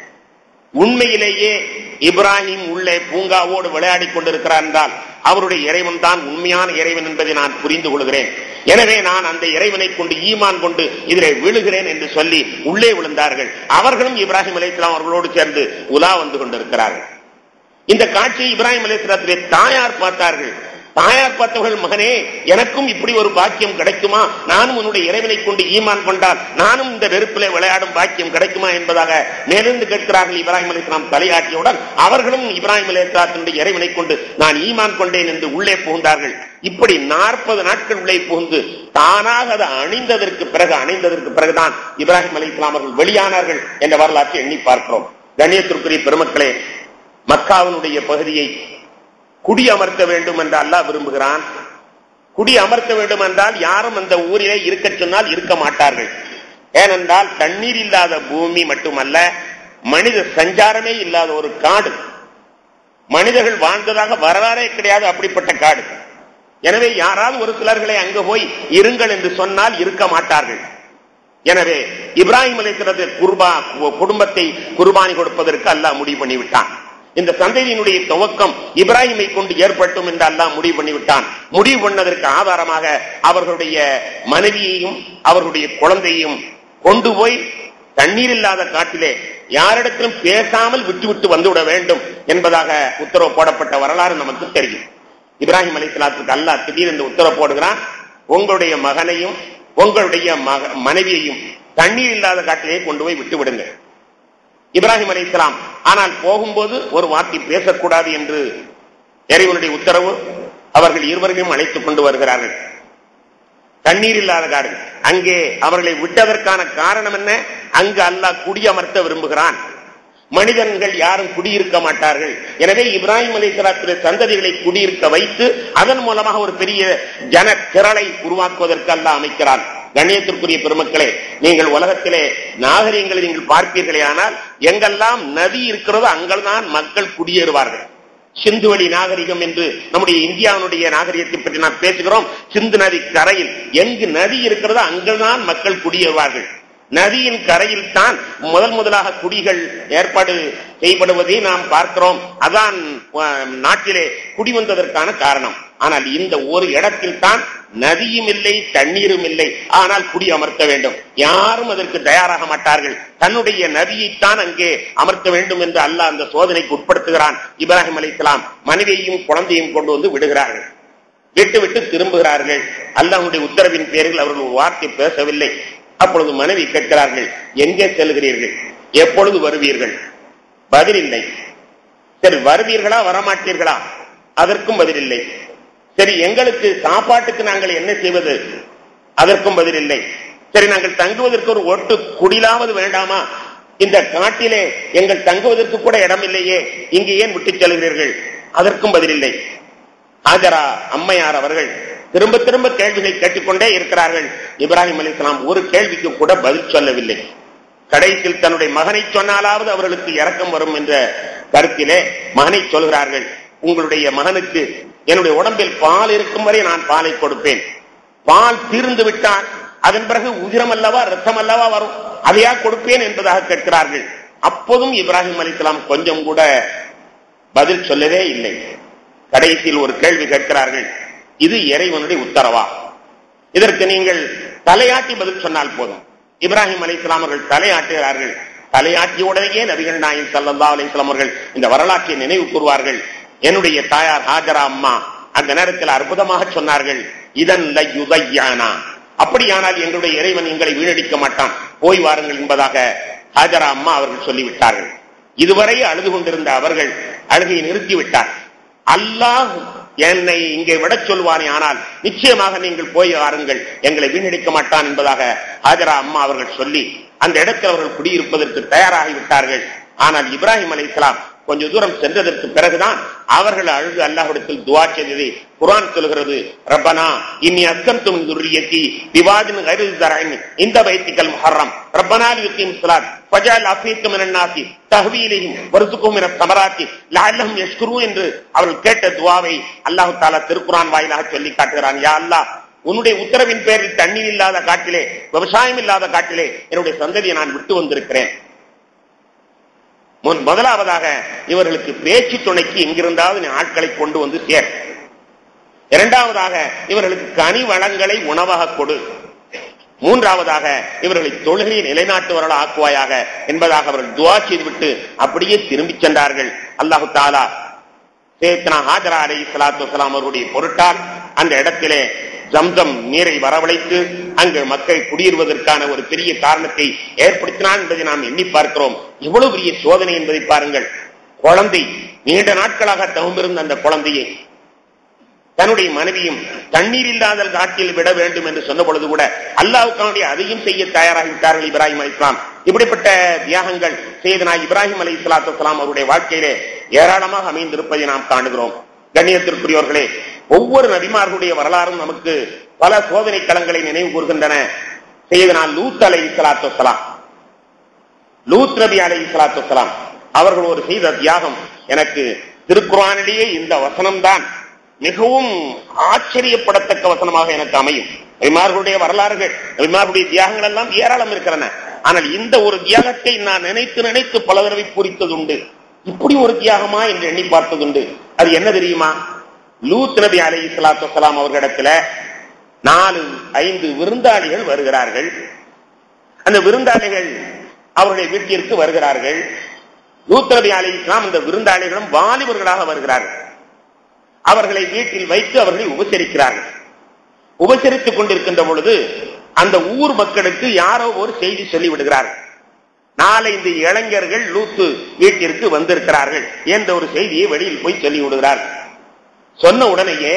உண்மையிலேயே இப்ராஹிம் உள்ளே பூங்காவோடு விளையாடி கொண்டிருக்கிறார் என்றால் அவருடைய இறைவன் தான் உண்மையான இறைவன் என்பதை நான் புரிந்து கொள்கிறேன் எனவே நான் அந்த இறைவனை கொண்டு ஈமான் கொண்டு இதிலே விழுகிறேன் என்று சொல்லி உள்ளே விழுந்தார்கள் அவர்களும் இப்ராஹிம் அலைஹிஸ்லாம் அவர்களோடு சேர்ந்து உலா வந்து கொண்டிருக்கிறார்கள் இந்த காட்சியை இப்ராஹிம் அலைஹிஸ்லாத்துடைய தாயார் பார்த்தார்கள் தாயார் பார்த்தவர்கள் மகனே எனக்கும் இப்படி ஒரு பாக்கியம் கிடைக்குமா நானும் உன்னுடைய இறைவனை கொண்டு ஈமான் கொண்டால் நானும் இந்த நெருப்பிலே விளையாடும் பாக்கியம் கிடைக்குமா என்பதாக மேலிருந்து கேட்கிறார்கள் இப்ராஹிம் அலி இஸ்லாம் தலையாட்டியவுடன் அவர்களும் இப்ராஹிம் அலி இஸ்லாத்தினுடைய இறைவனை கொண்டு நான் ஈமான் கொண்டேன் என்று உள்ளே புகுந்தார்கள் இப்படி நாற்பது நாட்கள் உள்ளே புகுந்து தானாக அதை அணிந்ததற்கு பிறகு அணிந்ததற்கு பிறகுதான் இப்ராஹிம் அலி இஸ்லாம் அவர்கள் வெளியானார்கள் என்ற வரலாற்றை எண்ணி பார்க்கிறோம் கண்ணியத்திற்குரிய பெருமக்களே மக்காவினுடைய பகுதியை குடி அமர்த்த வேண்டும் என்று அல்லாஹ் விரும்புகிறான் குடி அமர்த்த வேண்டும் என்றால் யாரும் அந்த ஊரிலே இருக்க சொன்னால் இருக்க மாட்டார்கள் ஏனென்றால் தண்ணீர் இல்லாத பூமி மட்டுமல்ல மனித சஞ்சாரமே இல்லாத ஒரு காடு மனிதர்கள் வாழ்ந்ததாக வரலாறே கிடையாது அப்படிப்பட்ட காடு எனவே யாராவது ஒரு சிலர்களை அங்கு போய் இருங்கள் என்று சொன்னால் இருக்க மாட்டார்கள் எனவே இப்ராஹிம் அலிஸ்லத்து குர்பா குடும்பத்தை குர்பானி கொடுப்பதற்கு அல்லாஹ் முடிவு பண்ணிவிட்டான் இந்த சந்ததியினுடைய துவக்கம் இப்ராஹிமை கொண்டு ஏற்பட்டும் என்று அல்லாஹ் முடிவு பண்ணிவிட்டான் முடிவு பண்ணதற்கு ஆதாரமாக அவர்களுடைய மனைவியையும் அவர்களுடைய குழந்தையும் கொண்டு போய் தண்ணீர் இல்லாத காட்டிலே யாரிடத்திலும் பேசாமல் விட்டுவிட்டு வந்துவிட வேண்டும் என்பதாக உத்தரவு போடப்பட்ட வரலாறு நமக்கு தெரியும் இப்ராஹிம் அலிஸ்லாத்துக்கு அல்லாஹ் திடீரென்று உத்தரவு போடுகிறான் உங்களுடைய மகனையும் உங்களுடைய மனைவியையும் தண்ணீர் இல்லாத காட்டிலே கொண்டு போய் விட்டு விடுங்க இப்ராஹிம் அலி இஸ்லாம் ஆனால் போகும்போது ஒரு வார்த்தை பேசக்கூடாது என்று இறைவனுடைய உத்தரவு அவர்கள் இருவரையும் அழைத்துக் கொண்டு வருகிறார்கள் தண்ணீர் இல்லாத காடு அங்கே அவர்களை விட்டதற்கான காரணம் என்ன அங்கு அல்லாஹ் குடியமர்த்த விரும்புகிறான் மனிதன்கள் யாரும் குடியிருக்க மாட்டார்கள் எனவே இப்ராஹிம் அலி இஸ்லாத்துடைய சந்ததிகளை குடியிருக்க வைத்து அதன் மூலமாக ஒரு பெரிய ஜன திரளை உருவாக்குவதற்கு அல்லாஹ் அமைக்கிறான் கண்ணியத்திற்குரிய பெருமக்களே நீங்கள் உலகத்திலே நாகரிகங்களை நீங்கள் பார்ப்பீர்களே ஆனால் எங்கெல்லாம் நதி இருக்கிறதோ அங்கெல்லாம் மக்கள் குடியேறுவார்கள் சிந்துவெளி நாகரிகம் என்று நம்முடைய இந்தியாவுடைய நாகரிகத்தை பற்றி நாம் பேசுகிறோம் சிந்து நதி கரையில் எங்கு நதி இருக்கிறதோ அங்குதான் மக்கள் குடியேறுவார்கள் நதியின் கரையில் தான் முதல் முதலாக குடிகள் ஏற்பாடு செய்யப்படுவதை நாம் பார்க்கிறோம் அதான் நாட்டிலே குடி வந்ததற்கான காரணம் ஆனால் இந்த ஒரு இடத்தில் தான் நதியும் இல்லை தண்ணீரும் இல்லை ஆனால் குடி அமர்த்த வேண்டும் யாரும் அதற்கு தயாராக மாட்டார்கள் தன்னுடைய நதியைத்தான் அங்கே அமர்த்த வேண்டும் என்று அல்லாஹ் அந்த சோதனைக்கு உட்படுத்துகிறான் இப்ராஹிம் அலி இஸ்லாம் மனைவியையும் குழந்தையும் கொண்டு வந்து விடுகிறார்கள் விட்டு விட்டு திரும்புகிறார்கள் அல்லாஹுடைய உத்தரவின் பேரில் அவர்கள் ஒரு வார்த்தை பேசவில்லை அப்பொழுது மனைவி கேட்கிறார்கள் எங்கே செல்கிறீர்கள் எப்பொழுது வருவீர்கள் பதில் இல்லை சரி வருவீர்களா வரமாட்டீர்களா அதற்கும் பதில் இல்லை சரி எங்களுக்கு சாப்பாட்டுக்கு நாங்கள் என்ன செய்வது அதற்கும் பதில் இல்லை சரி நாங்கள் தங்குவதற்கு ஒரு ஒட்டு குடிலாவது வேண்டாமா இந்த காட்டிலே எங்கள் தங்குவதற்கு கூட இடம் இல்லையே இங்கு ஏன் விட்டு செல்கிறீர்கள் அதற்கும் பதில் இல்லை ஆஜரா அம்மையார் அவர்கள் திரும்ப திரும்ப கேள்விகள் கேட்டுக்கொண்டே இருக்கிறார்கள் இப்ராஹிம் அலி இஸ்லாம் ஒரு கேள்விக்கு கூட பதில் சொல்லவில்லை கடைசியில் தன்னுடைய மகனை சொன்னாலாவது அவர்களுக்கு இறக்கம் வரும் என்ற கருத்திலே மகனை சொல்கிறார்கள் உங்களுடைய மகனுக்கு என்னுடைய உடம்பில் பால் இருக்கும் வரை நான் பாலை கொடுப்பேன் பால் தீர்ந்து விட்டால் அதன் பிறகு உதிரம் அல்லவா ரத்தம் அல்லவா வரும் அதையா கொடுப்பேன் என்பதாக கேட்கிறார்கள் அப்போதும் இப்ராஹிம் அலி இஸ்லாம் கொஞ்சம் கூட பதில் சொல்லவே இல்லை கடைசியில் ஒரு கேள்வி கேட்கிறார்கள் இது இறைவனுடைய உத்தரவா இதற்கு நீங்கள் தலையாட்டி பதில் சொன்னால் போதும் இப்ராஹிம் அலி இஸ்லாம் அவர்கள் தலையாட்டுகிறார்கள் தலையாட்டியுடனேயே நபிகள் நாயின் சல்லா அலி இஸ்லாம் அவர்கள் இந்த வரலாற்றை நினைவு கூறுவார்கள் என்னுடைய தாயார் ஹாஜரா அம்மா அந்த நேரத்தில் அற்புதமாக சொன்னார்கள் இதன் யுதையானா அப்படியானால் எங்களுடைய இறைவன் எங்களை வீணடிக்க மாட்டான் போய் வாருங்கள் என்பதாக ஹாஜரா அம்மா அவர்கள் சொல்லிவிட்டார்கள் இதுவரை அழுது கொண்டிருந்த அவர்கள் அழுகையை நிறுத்திவிட்டார் அல்லாஹ் என்னை இங்கே விடச் சொல்வானே ஆனால் நிச்சயமாக நீங்கள் போய் வாருங்கள் எங்களை வீணடிக்க மாட்டான் என்பதாக ஹாஜரா அம்மா அவர்கள் சொல்லி அந்த இடத்தில் அவர்கள் குடியிருப்பதற்கு தயாராகிவிட்டார்கள் ஆனால் இப்ராஹிம் அலி இஸ்லாம் கொஞ்ச தூரம் சென்றதற்கு பிறகுதான் அவர்கள் அழுது அல்லாஹ்விடத்தில் துவா செய்ததை குர்ஆன் சொல்கிறது ரப்பனா இன்னி அஸ்கம்து மின் துர்ரியத்தி விவாதின் கைரு தரைன் இந்த பைத்திக்கல் முஹர்ரம் ரப்பனா லியுகீம் ஸலாத் ஃபஜஅல் அஃபீக்க மினன் நாசி தஹ்வி இலைஹிம் வர்சுகும் மினத் தமராத்தி லஅல்லஹும் யஷ்குரூன் என்று அவர்கள் கேட்ட துவாவை அல்லாஹ் தஆலா திருக்குர்ஆன் வாயிலாக சொல்லி காட்டுகிறான் யா அல்லாஹ் உன்னுடைய உத்தரவின் பேரில் தண்ணீர் இல்லாத காட்டிலே விவசாயம் இல்லாத காட்டிலே என்னுடைய சந்ததியை நான் விட்டு வந்திருக்கிறேன் முன் முதலாவதாக இவர்களுக்கு பேச்சு துணைக்கு எங்கிருந்தாவது நீ ஆட்களை கொண்டு வந்து சேர் இரண்டாவதாக இவர்களுக்கு கனி வளங்களை உணவாக கொடு மூன்றாவதாக இவர்களை தொழுகை நிலைநாட்டுவர்கள் ஆக்குவாயாக என்பதாக அவர்கள் துவா செய்துவிட்டு அப்படியே திரும்பிச் சென்றார்கள் அல்லாஹு தாலா சேத்னா ஹாஜரா அலை சலாத்து வலாம் அவருடைய பொருட்டால் அந்த இடத்திலே ஜம்சம் நீரை வரவழைத்து அங்கு மக்கள் குடியேறுவதற்கான ஒரு பெரிய காரணத்தை ஏற்படுத்தினான் என்பதை நாம் எண்ணி பார்க்கிறோம் இவ்வளவு பெரிய சோதனை என்பதை பாருங்கள் குழந்தை நீண்ட நாட்களாக தவமிருந்த அந்த குழந்தையை தன்னுடைய மனைவியும் தண்ணீர் இல்லாத காட்டில் விட வேண்டும் என்று சொன்ன பொழுது கூட அல்லாவுக்கானுடைய அதையும் செய்ய தயாராகிவிட்டார்கள் இப்ராஹிம் அலி இஸ்லாம் இப்படிப்பட்ட தியாகங்கள் செய்தனா இப்ராஹிம் அலி இஸ்லாத்து வலாம் அவருடைய வாழ்க்கையிலே ஏராளமாக அமைந்திருப்பதை நாம் காணுகிறோம் கண்ணியத்திற்குரியவர்களே ஒவ்வொரு நபிமார்களுடைய வரலாறும் நமக்கு பல சோதனை களங்களை நினைவு கூறுகின்றன செய்தனா லூத் அலை இஸ்லாத்து வலாம் லூத் நபி அலை இஸ்லாத்து வலாம் அவர்கள் ஒரு செய்த தியாகம் எனக்கு திருக்குறானிலேயே இந்த வசனம்தான் மிகவும் ஆச்சரியப்படத்தக்க வசனமாக எனக்கு அமையும் நபிமார்களுடைய வரலாறுகள் நபிமார்களுடைய தியாகங்கள் எல்லாம் ஏராளம் இருக்கிறன ஆனால் இந்த ஒரு தியாகத்தை நான் நினைத்து நினைத்து பல தடவை பூரித்ததுண்டு இப்படி ஒரு தியாகமா என்று எண்ணி பார்த்ததுண்டு அது என்ன தெரியுமா லூத் நபி அலி இஸ்லாத்து வலாம் அவர்களிடத்துல நாலு ஐந்து விருந்தாளிகள் வருகிறார்கள் அந்த விருந்தாளிகள் அவருடைய வீட்டிற்கு வருகிறார்கள் லூத் நபி அலி இஸ்லாம் இந்த விருந்தாளிகளும் வாலிபர்களாக வருகிறார்கள் அவர்களை வீட்டில் வைத்து அவர்களை உபசரிக்கிறார்கள் உபசரித்துக் கொண்டிருக்கின்ற பொழுது அந்த ஊர் மக்களுக்கு யாரோ ஒரு செய்தி சொல்லி விடுகிறார்கள் நாளை இந்த இளைஞர்கள் லூத்து வீட்டிற்கு வந்திருக்கிறார்கள் என்ற ஒரு செய்தியை வெளியில் போய் சொல்லி விடுகிறார்கள் சொன்ன உடனேயே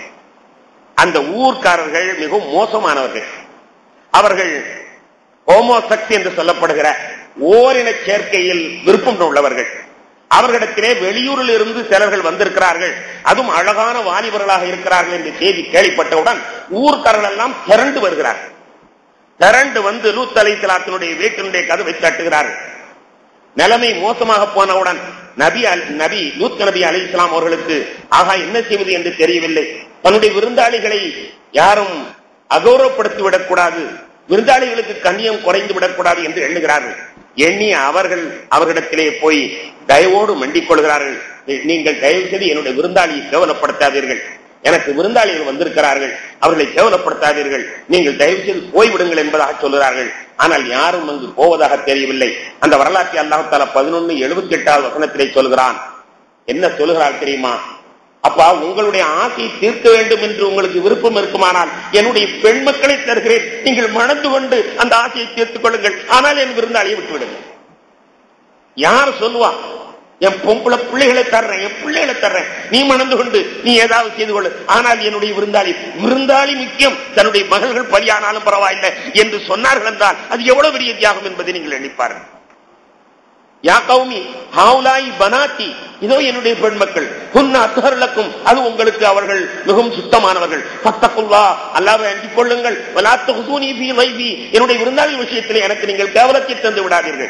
அந்த ஊர்க்காரர்கள் மிகவும் மோசமானவர்கள் அவர்கள் ஹோமோசக்ஸ் என்று சொல்லப்படுகிற ஓரின சேர்க்கையில் விருப்பம் உள்ளவர்கள் அவர்களிடத்திலே வெளியூரில் இருந்து சிலர்கள் வந்திருக்கிறார்கள் அதுவும் அழகான வாலிபர்களாக இருக்கிறார்கள் என்று செய்தி கேள்விப்பட்டவுடன் ஊர்க்காரர்கள் எல்லாம் திரண்டு வருகிறார்கள் திரண்டு வந்து லூத் அலை சலாத்தினுடைய வீட்டினுடைய கதவை தட்டுகிறார்கள் நிலைமை மோசமாக போனவுடன் நபி நபி லூத் நபி அலி இஸ்லாம் அவர்களுக்கு ஆகா என்ன செய்வது என்று தெரியவில்லை தன்னுடைய விருந்தாளிகளை யாரும் அகௌரவப்படுத்தி விடக்கூடாது விருந்தாளிகளுக்கு கண்ணியம் குறைந்து விடக்கூடாது என்று எண்ணுகிறார்கள் எண்ணி அவர்கள் அவர்களிடத்திலே போய் தயவோடு மண்டிக் கொள்கிறார்கள் நீங்கள் தயவு செய்து என்னுடைய விருந்தாளியை கேவலப்படுத்தாதீர்கள் எனக்கு விருந்தாளிகள் வந்திருக்கிறார்கள் அவர்களை கேவலப்படுத்தாதீர்கள் நீங்கள் தயவு செய்து போய்விடுங்கள் என்பதாக சொல்கிறார்கள் ஆனால் யாரும் அங்கு போவதாக தெரியவில்லை அந்த வரலாற்றை அல்லாஹால பதினொன்னு எழுபத்தி எட்டாவது வசனத்திலே சொல்கிறான் என்ன சொல்கிறாள் தெரியுமா அப்பா உங்களுடைய ஆசையை தீர்க்க வேண்டும் என்று உங்களுக்கு விருப்பம் இருக்குமானால் என்னுடைய பெண் மக்களை தருகிறேன் நீங்கள் மணந்து கொண்டு அந்த ஆசையை தீர்த்துக் கொள்ளுங்கள் ஆனால் என் விருந்தாளியை விட்டுவிடுங்கள் யார் சொல்லுவா என் பொம்பளை பிள்ளைகளை தர்றேன் என் பிள்ளைகளை தர்றேன் நீ மணந்து கொண்டு நீ ஏதாவது செய்து கொள்ளு ஆனால் என்னுடைய விருந்தாளி விருந்தாளி முக்கியம் தன்னுடைய மகள்கள் பலியானாலும் பரவாயில்லை என்று சொன்னார்கள் என்றால் அது எவ்வளவு பெரிய தியாகம் என்பதை நீங்கள் எண்ணிப்பார்கள் யா கௌமி ஹாவுலாய் பனாத்தி இதோ என்னுடைய பெண் மக்கள் புன்ன அத்தகர்களுக்கும் அது உங்களுக்கு அவர்கள் மிகவும் சுத்தமானவர்கள் பத்தக்குல்லா அல்லாவை அண்டிக் கொள்ளுங்கள் வலாத்த ஹுசூனி பி வைபி என்னுடைய விருந்தாளி விஷயத்தில் எனக்கு நீங்கள் கேவலத்தை தந்து விடாதீர்கள்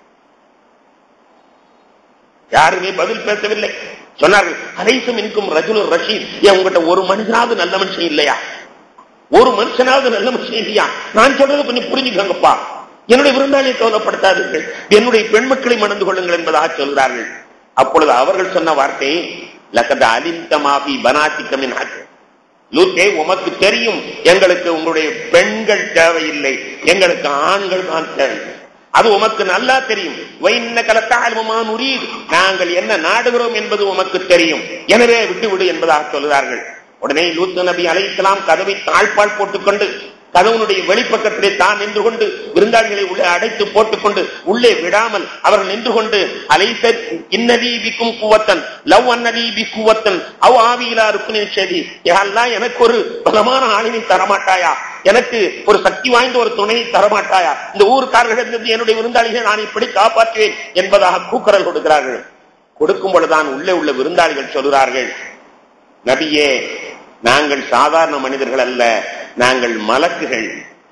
யாருமே பதில் பேசவில்லை சொன்னார்கள் அனைத்தும் இன்கும் ரஜுலு ரஷீத் ஏன் உங்ககிட்ட ஒரு மனுஷனாவது நல்ல மனுஷன் இல்லையா ஒரு மனுஷனாவது நல்ல மனுஷன் இல்லையா நான் சொல்றது கொஞ்சம் புரிஞ்சுக்கோங்கப்பா என்னுடைய விருந்தாளியை கவலைப்படுத்தாதீர்கள் என்னுடைய பெண் மக்களை மணந்து கொள்ளுங்கள் என்பதாக சொல்கிறார்கள் அப்பொழுது அவர்கள் சொன்ன வார்த்தை லக்கத அலிந்தமாபி பனாத்திக்கமின் லூத்தே உமக்கு தெரியும் எங்களுக்கு உங்களுடைய பெண்கள் தேவையில்லை எங்களுக்கு ஆண்கள் தான் தேவை அது உமக்கு நல்லா தெரியும் வைன்ன கலத்தாழ்வுமான் உரீது நாங்கள் என்ன நாடுகிறோம் என்பது உமக்கு தெரியும் எனவே விட்டுவிடு என்பதாக சொல்கிறார்கள் உடனே லூத்து நபி அலைக்கலாம் கதவை தாழ்பால் போட்டுக்கொண்டு கதவனுடைய வெளிப்பக்கத்திலே தான் நின்று கொண்டு விருந்தாளிகளை உள்ளே அடைத்து போட்டுக்கொண்டு உள்ளே விடாமல் அவர்கள் நின்று கொண்டு அலைச இன்னதீபிக்கும் குவத்தன் லவ் அன்னதீபி குவத்தன் அவ் ஆவியிலா ருக்குனின் செதி யாரெல்லாம் எனக்கு ஒரு பலமான ஆளினை தரமாட்டாயா எனக்கு ஒரு சக்தி வாய்ந்த ஒரு துணையை தரமாட்டாயா இந்த ஊருக்காரர்களிடமிருந்து என்னுடைய விருந்தாளிகளை நான் இப்படி காப்பாற்றுவேன் என்பதாக கூக்குரல் கொடுக்கிறார்கள் கொடுக்கும் பொழுதுதான் உள்ளே உள்ள விருந்தாளிகள் சொல்கிறார்கள் நபியே நாங்கள் சாதாரண மனிதர்கள் அல்ல நாங்கள் மலக்குகள்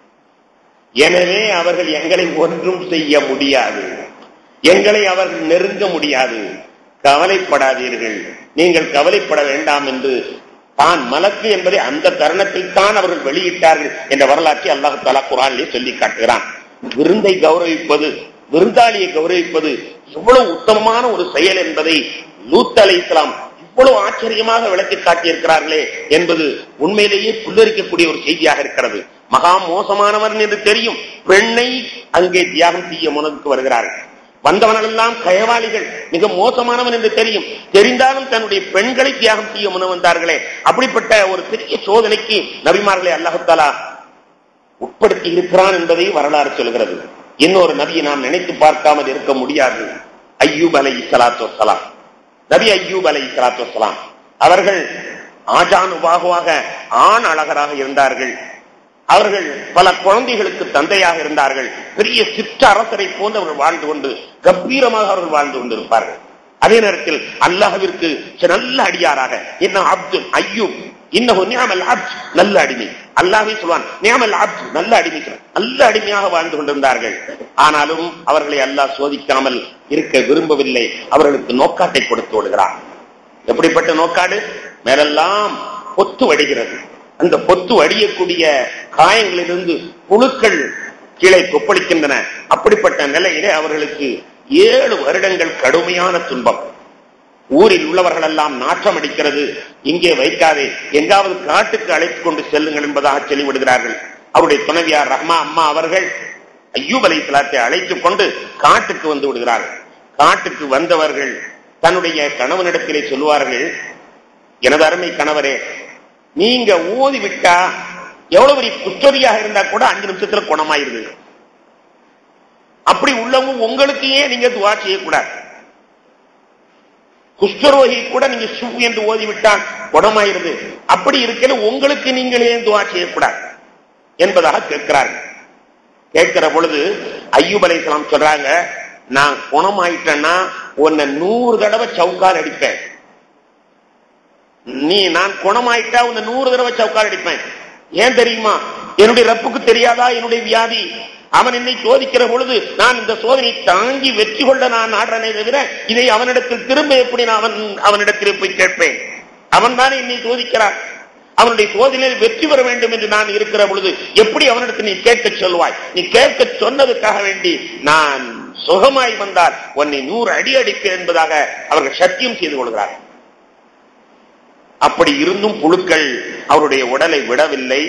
எனவே அவர்கள் எங்களை ஒன்றும் செய்ய முடியாது எங்களை அவர்கள் நெருங்க முடியாது கவலைப்படாதீர்கள் நீங்கள் கவலைப்பட வேண்டாம் என்று தான் மலக்கு என்பதை அந்த தருணத்தில் தான் அவர்கள் வெளியிட்டார்கள் என்ற வரலாற்றை அல்லாஹு தாலா குரானிலே சொல்லி காட்டுகிறான் விருந்தை கௌரவிப்பது விருந்தாளியை கௌரவிப்பது எவ்வளவு உத்தமமான ஒரு செயல் என்பதை லூத் அலை இஸ்லாம் இவ்வளவு ஆச்சரியமாக விளக்கி காட்டியிருக்கிறார்களே என்பது உண்மையிலேயே புல்லரிக்கக்கூடிய ஒரு செய்தியாக இருக்கிறது மகா மோசமானவன் என்று தெரியும் பெண்ணை அங்கே தியாகம் செய்ய முனதுக்கு வருகிறார்கள் வந்தவனெல்லாம் கயவாளிகள் மிக மோசமானவன் என்று தெரியும் தெரிந்தாலும் தன்னுடைய பெண்களை தியாகம் செய்ய முன் வந்தார்களே அப்படிப்பட்ட ஒரு பெரிய சோதனைக்கு நபிமார்களை அல்லாஹாலா உட்படுத்தி இருக்கிறான் என்பதை வரலாறு சொல்கிறது இன்னொரு நபியை நாம் நினைத்து பார்க்காமல் இருக்க முடியாது ஐயூப் அலை சலாத்து வலாம் நபி ஐயூப் அலை சலாத்து வலாம் அவர்கள் ஆஜான் உபாகுவாக ஆண் அழகராக இருந்தார்கள் அவர்கள் பல குழந்தைகளுக்கு தந்தையாக இருந்தார்கள் பெரிய சிற்ற அரசரை போன்று அவர்கள் வாழ்ந்து கொண்டு கம்பீரமாக அவர்கள் வாழ்ந்து கொண்டிருப்பார்கள் அதே நேரத்தில் அல்லாஹவிற்கு நல்ல அடியாராக என்ன அப்துல் ஐயூப் இன்னும் நியாமல் அப்த் நல்ல அடிமை அல்லாஹே சொல்வான் நியாமல் அப்த் நல்ல அடிமை நல்ல அடிமையாக வாழ்ந்து கொண்டிருந்தார்கள் ஆனாலும் அவர்களை அல்லாஹ் சோதிக்காமல் இருக்க விரும்பவில்லை அவர்களுக்கு நோக்காட்டை கொடுத்து விடுகிறார் எப்படிப்பட்ட நோக்காடு மேலெல்லாம் பொத்து வடிகிறது அந்த பொத்து அடியக்கூடிய காயங்களிலிருந்து புழுக்கள் கீழே கொப்பளிக்கின்றன அப்படிப்பட்ட நிலையிலே அவர்களுக்கு ஏழு வருடங்கள் கடுமையான துன்பம் ஊரில் உள்ளவர்கள் எல்லாம் நாற்றம் அடிக்கிறது இங்கே வைக்காதே எங்காவது காட்டுக்கு அழைத்துக் கொண்டு செல்லுங்கள் என்பதாக சொல்லிவிடுகிறார்கள் அவருடைய துணைவியார் ரஹ்மா அம்மா அவர்கள் ஐயூப் அலை சலாத்தை அழைத்துக் கொண்டு காட்டுக்கு வந்து விடுகிறார்கள் காட்டுக்கு வந்தவர்கள் தன்னுடைய கணவனிடத்திலே சொல்லுவார்கள் எனது அருமை கணவரே நீங்க ஊதி விட்டா எவ்வளவு பெரிய குற்றவியாக இருந்தா கூட அஞ்சு நிமிஷத்துல குணமாயிருது அப்படி உள்ளவங்க உங்களுக்கு ஏன் நீங்க துவா செய்யக்கூடாது குஷ்டரோகி கூட நீங்க சு என்று ஓதி விட்டால் குணமாயிருது அப்படி இருக்கல உங்களுக்கு நீங்கள் ஏன் துவா செய்யக்கூடாது என்பதாக கேட்கிறார்கள் கேட்கிற பொழுது ஐயூப் அலைசலாம் சொல்றாங்க நான் குணமாயிட்டேன்னா உன்னை நூறு தடவை சவுக்கால் அடிப்பேன் நீ நான் குணமாயிட்டா உன்னை நூறு தடவை சவுக்கால் அடிப்பேன் ஏன் தெரியுமா என்னுடைய ரப்புக்கு தெரியாதா என்னுடைய வியாதி அவன் என்னை சோதிக்கிற பொழுது நான் இந்த சோதனை தாங்கி வெற்றி கொள்ள நான் ஆடுறனே தவிர இதை அவனிடத்தில் திரும்ப எப்படி நான் அவன் அவனிடத்தில் போய் கேட்பேன் அவன் தானே என்னை சோதிக்கிறான் அவனுடைய சோதனையில் வெற்றி பெற வேண்டும் என்று நான் இருக்கிற பொழுது எப்படி அவனிடத்தில் நீ கேட்க சொல்வாய் நீ கேட்க சொன்னதுக்காக வேண்டி நான் சுகமாய் வந்தால் உன்னை நூறு அடி அடிப்பேன் என்பதாக அவர்கள் சத்தியம் செய்து கொள்கிறார்கள் அப்படி இருந்தும் புழுக்கள் அவருடைய உடலை விடவில்லை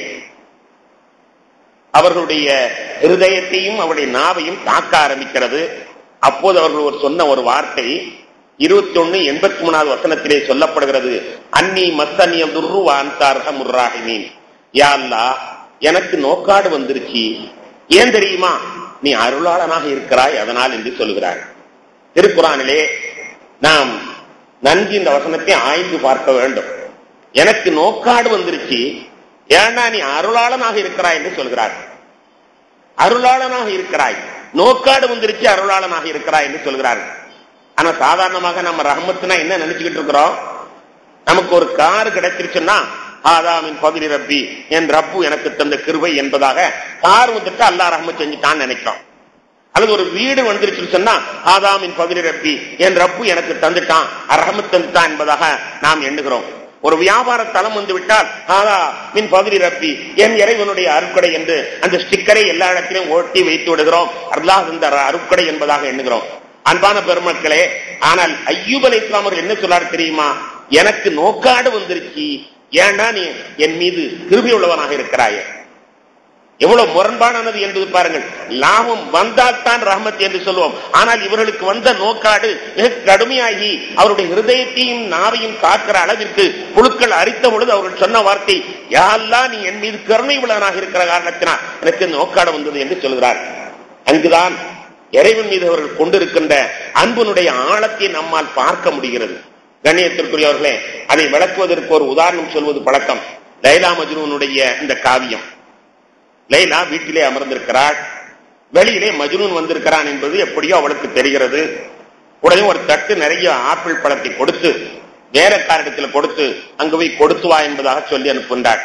அவர்களுடைய இருதயத்தையும் அவருடைய நாவையும் தாக்க ஆரம்பிக்கிறது அப்போது அவர்கள் ஒரு சொன்ன ஒரு வார்த்தை இருபத்தி ஒன்னு எண்பத்தி மூணாவது வசனத்திலே சொல்லப்படுகிறது அன்னி மத்தனிய துர்ருவான்தார்க முர்ராகினீன் யாழ்லா எனக்கு நோக்காடு வந்துருச்சு ஏன் தெரியுமா நீ அருளாளனாக இருக்கிறாய் அதனால் என்று சொல்லுகிறார் திருக்குறானிலே நாம் நன்கு இந்த வசனத்தை ஆய்ந்து பார்க்க வேண்டும் எனக்கு நோக்காடு வந்துருச்சு ஏன்னா நீ அருளாளனாக இருக்கிறாய் என்று சொல்கிறார் அருளாளனாக இருக்கிறாய் நோக்காடு வந்துருச்சு அருளாளனாக இருக்கிறாய் என்று சொல்கிறார்கள் ஆனா சாதாரணமாக நம்ம ரஹமத்துனா என்ன நினைச்சுக்கிட்டு இருக்கிறோம் நமக்கு ஒரு கார் கிடைச்சிருச்சுன்னா ஆதாமின் பகுதி ரப்பி என் ரப்பு எனக்கு தந்த கிருபை என்பதாக கார் வந்துட்டு அல்லா ரஹமத் செஞ்சுட்டான்னு நினைக்கிறோம் அல்லது ஒரு வீடு வந்துருச்சுன்னு சொன்னா ஆதாமின் பகுதி ரப்பி என் ரப்பு எனக்கு தந்துட்டான் ரஹமத் தந்துட்டான் என்பதாக நாம் எண்ணுகிறோம் ஒரு வியாபார தளம் வந்து விட்டால் ஆதா மின் பகுதி ரப்பி என் இறைவனுடைய அருட்கொடை என்று அந்த ஸ்டிக்கரை எல்லா இடத்திலும் ஓட்டி வைத்து விடுகிறோம் அல்லாஹ் இந்த அருட்கொடை என்பதாக எண்ணுகிறோம் அன்பான பெருமக்களே ஆனால் ஐயூப் அலை இஸ்லாமர்கள் என்ன சொல்லாரு தெரியுமா எனக்கு நோக்காடு வந்துருச்சு ஏன்னா நீ என் மீது திரும்பி உள்ளவனாக இருக்கிறாயே எவ்வளவு முரண்பாடானது என்பது பாருங்கள் லாபம் வந்தால் தான் ரஹமத் என்று சொல்லுவோம் ஆனால் இவர்களுக்கு வந்த நோக்காடு மிக கடுமையாகி அவருடைய ஹிருதயத்தையும் நாவையும் காக்கிற அளவிற்கு புழுக்கள் அரித்த பொழுது அவர்கள் சொன்ன வார்த்தை யாரெல்லாம் நீ என் மீது கருணை உள்ளவனாக இருக்கிற காரணத்தினால் எனக்கு நோக்காடு வந்தது என்று சொல்கிறார் அங்குதான் இறைவன் மீது அவர்கள் கொண்டிருக்கின்ற அன்புனுடைய ஆழத்தை நம்மால் பார்க்க முடிகிறது கண்ணியத்திற்குரியவர்களே அதை விளக்குவதற்கு ஒரு உதாரணம் சொல்வது பழக்கம் லைலா மஜ்னூனுடைய இந்த காவியம் லைலா வீட்டிலே அமர்ந்திருக்கிறாள் வெளியிலே மஜ்னூன் வந்திருக்கிறான் என்பது எப்படியோ அவளுக்கு தெரிகிறது உடனே ஒரு தட்டு நிறைய ஆப்பிள் பழத்தை கொடுத்து வேலைக்காரிடத்துல கொடுத்து அங்கு போய் கொடுத்து வா என்பதாக சொல்லி அனுப்புகின்றார்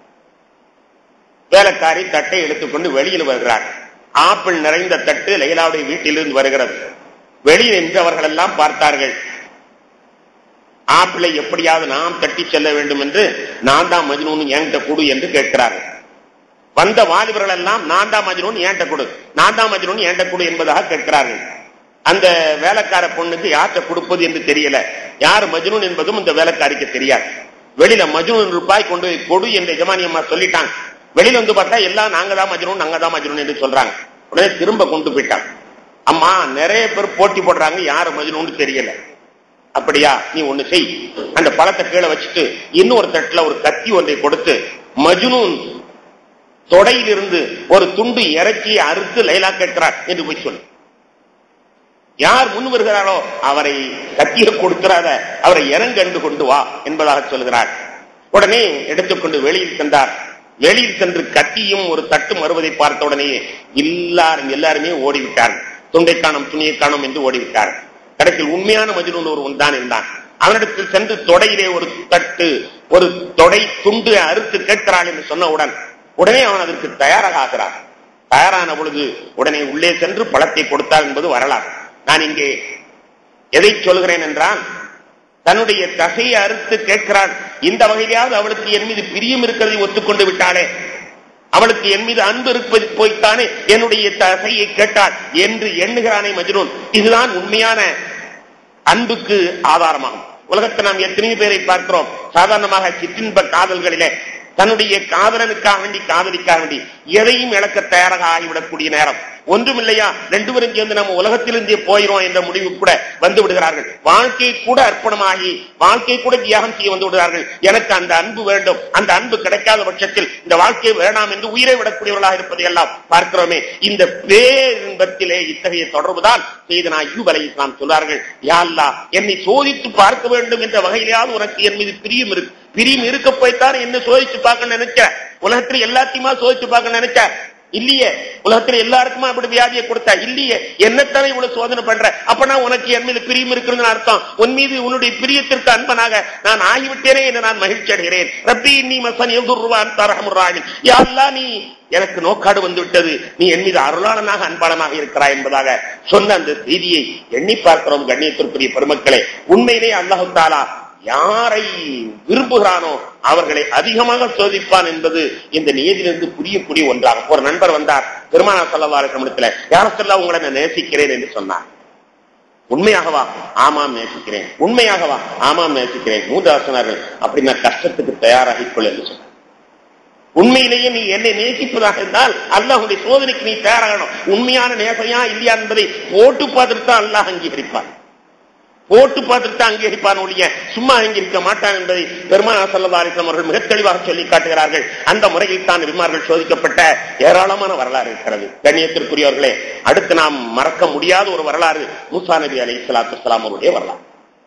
வேலைக்காரி தட்டை எடுத்துக்கொண்டு வெளியில் வருகிறார் ஆப்பிள் நிறைந்த தட்டு லைலாவுடைய வீட்டிலிருந்து வருகிறது வெளியில் நின்றவர்கள் எல்லாம் பார்த்தார்கள் ஆப்பிளை எப்படியாவது நாம் தட்டி செல்ல வேண்டும் என்று நான் தான் மஜ்னூன் என்கிட்ட கொடு என்று கேட்கிறார்கள் வந்த வாலிபர்கள் எல்லாம் நான் தான் மஜ்னூன் ஏன்ட்ட கொடு நான் தான் மஜ்னூன் ஏன்ட்ட கொடு என்பதாக கேட்கிறார்கள் அந்த வேலைக்கார பொண்ணுக்கு யார்கிட்ட கொடுப்பது என்று தெரியல யார் மஜ்னூன் என்பதும் இந்த வேலைக்காரிக்கு தெரியாது வெளியில மஜ்னூன் ரூபாய் கொண்டு போய் கொடு என்று எஜமானி அம்மா சொல்லிட்டாங்க வெளியில வந்து பார்த்தா எல்லாம் நாங்க தான் மஜ்னூன் நாங்க தான் மஜ்னூன் என்று சொல்றாங்க உடனே திரும்ப கொண்டு போயிட்டாங்க அம்மா நிறைய பேர் போட்டி போடுறாங்க யாரு மஜ்னூன் தெரியல அப்படியா நீ ஒண்ணு செய் அந்த பழத்தை கீழே வச்சுட்டு இன்னொரு தட்டுல ஒரு கத்தி ஒன்றை கொடுத்து மஜ்னூன் தொடையிலிருந்து ஒரு துண்டு இறச்சியை அறுத்து லைலா கேட்கிறார் என்று போய் சொல்லு யார் முன் வருகிறாரோ அவரை கத்திய கொடுக்கிறாத அவரை இறங்கண்டு கொண்டு வா என்பதாக சொல்கிறார் உடனே எடுத்துக்கொண்டு வெளியில் சென்றார் வெளியில் சென்று கத்தியும் ஒரு தட்டும் வருவதை பார்த்த உடனே எல்லாரும் எல்லாருமே ஓடிவிட்டார் துண்டை காணும் துணியை காணும் என்று ஓடிவிட்டார் கடைசியில் உண்மையான மஜ்னூன் ஒருவன் தான் இருந்தான் அவனிடத்தில் சென்று தொடையிலே ஒரு தட்டு ஒரு தொடை துண்டு அறுத்து கேட்கிறாள் என்று சொன்னவுடன் உடனே அவன் அதற்கு தயாராக ஆகிறான் தயாரான பொழுது உடனே உள்ளே சென்று பழத்தை கொடுத்தார் என்பது வரலாறு நான் இங்கே எதை சொல்கிறேன் என்றால் தன்னுடைய தசையை அறுத்து கேட்கிறாள் இந்த வகையிலாவது அவளுக்கு என் மீது பிரியம் இருக்கிறதை ஒத்துக்கொண்டு விட்டாளே அவளுக்கு என் மீது அன்பு இருப்பது போய்த்தானே என்னுடைய தசையை கேட்டாள் என்று எண்ணுகிறானே மஜ்னூன் இதுதான் உண்மையான அன்புக்கு ஆதாரமாகும் உலகத்தை நாம் எத்தனையோ பேரை பார்க்கிறோம் சாதாரணமாக சிற்றின்ப காதல்களிலே தன்னுடைய காதலனுக்காக வேண்டி காதலிக்காக வேண்டி எதையும் இழக்க தயாராக ஆகிவிடக்கூடிய நேரம் ஒன்றும் இல்லையா ரெண்டு பேரும் சேர்ந்து நம்ம உலகத்திலிருந்தே போயிரும் என்ற முடிவு கூட வந்து விடுகிறார்கள் வாழ்க்கை கூட அர்ப்பணமாகி வாழ்க்கை கூட தியாகம் செய்ய வந்து விடுகிறார்கள் எனக்கு அந்த அன்பு வேண்டும் அந்த அன்பு கிடைக்காத பட்சத்தில் இந்த வாழ்க்கையை வேண்டாம் என்று உயிரை விடக்கூடியவர்களாக இருப்பதை எல்லாம் பார்க்கிறோமே இந்த பேரின்பத்திலே இத்தகைய தொடர்புதான் செய்தனா யூபலை நாம் சொல்வார்கள் யாழ்லா என்னை சோதித்து பார்க்க வேண்டும் என்ற வகையிலாவது உனக்கு என் மீது பிரியம் இருக்கு பிரியம் இருக்க போய்த்தான் என்ன சோதிச்சு பார்க்க நினைச்ச உலகத்துல எல்லாத்தையுமா சோதிச்சு பார்க்க நினைச்ச இல்லையே உலகத்துல எல்லாருக்குமா அப்படி வியாதியை கொடுத்தா இல்லையே என்னத்தானே இவ்வளவு சோதனை பண்ற அப்பனா உனக்கு என் மீது பிரியம் இருக்குன்னு அர்த்தம் உன் மீது உன்னுடைய பிரியத்திற்கு அன்பனாக நான் ஆகிவிட்டேனே என்று நான் மகிழ்ச்சி அடைகிறேன் ரப்பி நீ மசன் எதுருவான் தரமுறாணி யாரெல்லாம் நீ எனக்கு நோக்காடு வந்து விட்டது நீ என் மீது அருளாளனாக அன்பாளனாக இருக்கிறாய் என்பதாக சொன்ன அந்த செய்தியை எண்ணி பார்க்கிறோம் கண்ணியத்திற்குரிய பெருமக்களே உண்மையிலே அல்லாஹு தாலா யாரை விரும்புகிறானோ அவர்களை அதிகமாக சோதிப்பான் என்பது இந்த நியதியிலிருந்து புரியக்கூடிய ஒன்றாகும் ஒரு நண்பர் வந்தார் பெருமானா சொல்லவாரத்திடத்துல யார சொல்ல உங்களை நான் நேசிக்கிறேன் என்று சொன்னார் உண்மையாகவா ஆமாம் நேசிக்கிறேன் உண்மையாகவா ஆமாம் நேசிக்கிறேன் மூன்றாவது சொன்னார்கள் அப்படி நான் கஷ்டத்துக்கு தயாராகிக் கொள் என்று சொன்னார் உண்மையிலேயே நீ என்னை நேசிப்பதாக இருந்தால் அல்லாஹுடைய சோதனைக்கு நீ தயாராகணும் உண்மையான நேசையா இல்லையா என்பதை போட்டு பார்த்துட்டு தான் அல்லாஹ் அங்கீகரிப்பான் போட்டு பார்த்துட்டு தான் அங்கீகரிப்பான் ஒழிய சும்மா அங்கீகரிக்க மாட்டான் என்பதை பெருமானா சல்லதாரிசம் அவர்கள் மிக தெளிவாக சொல்லி காட்டுகிறார்கள் அந்த முறையில் தான் விமார்கள் சோதிக்கப்பட்ட ஏராளமான வரலாறு இருக்கிறது கண்ணியத்திற்குரியவர்களே அடுத்து நாம் மறக்க முடியாத ஒரு வரலாறு மூசா நபி அலி சலாத்து வலாம் அவருடைய வரலாறு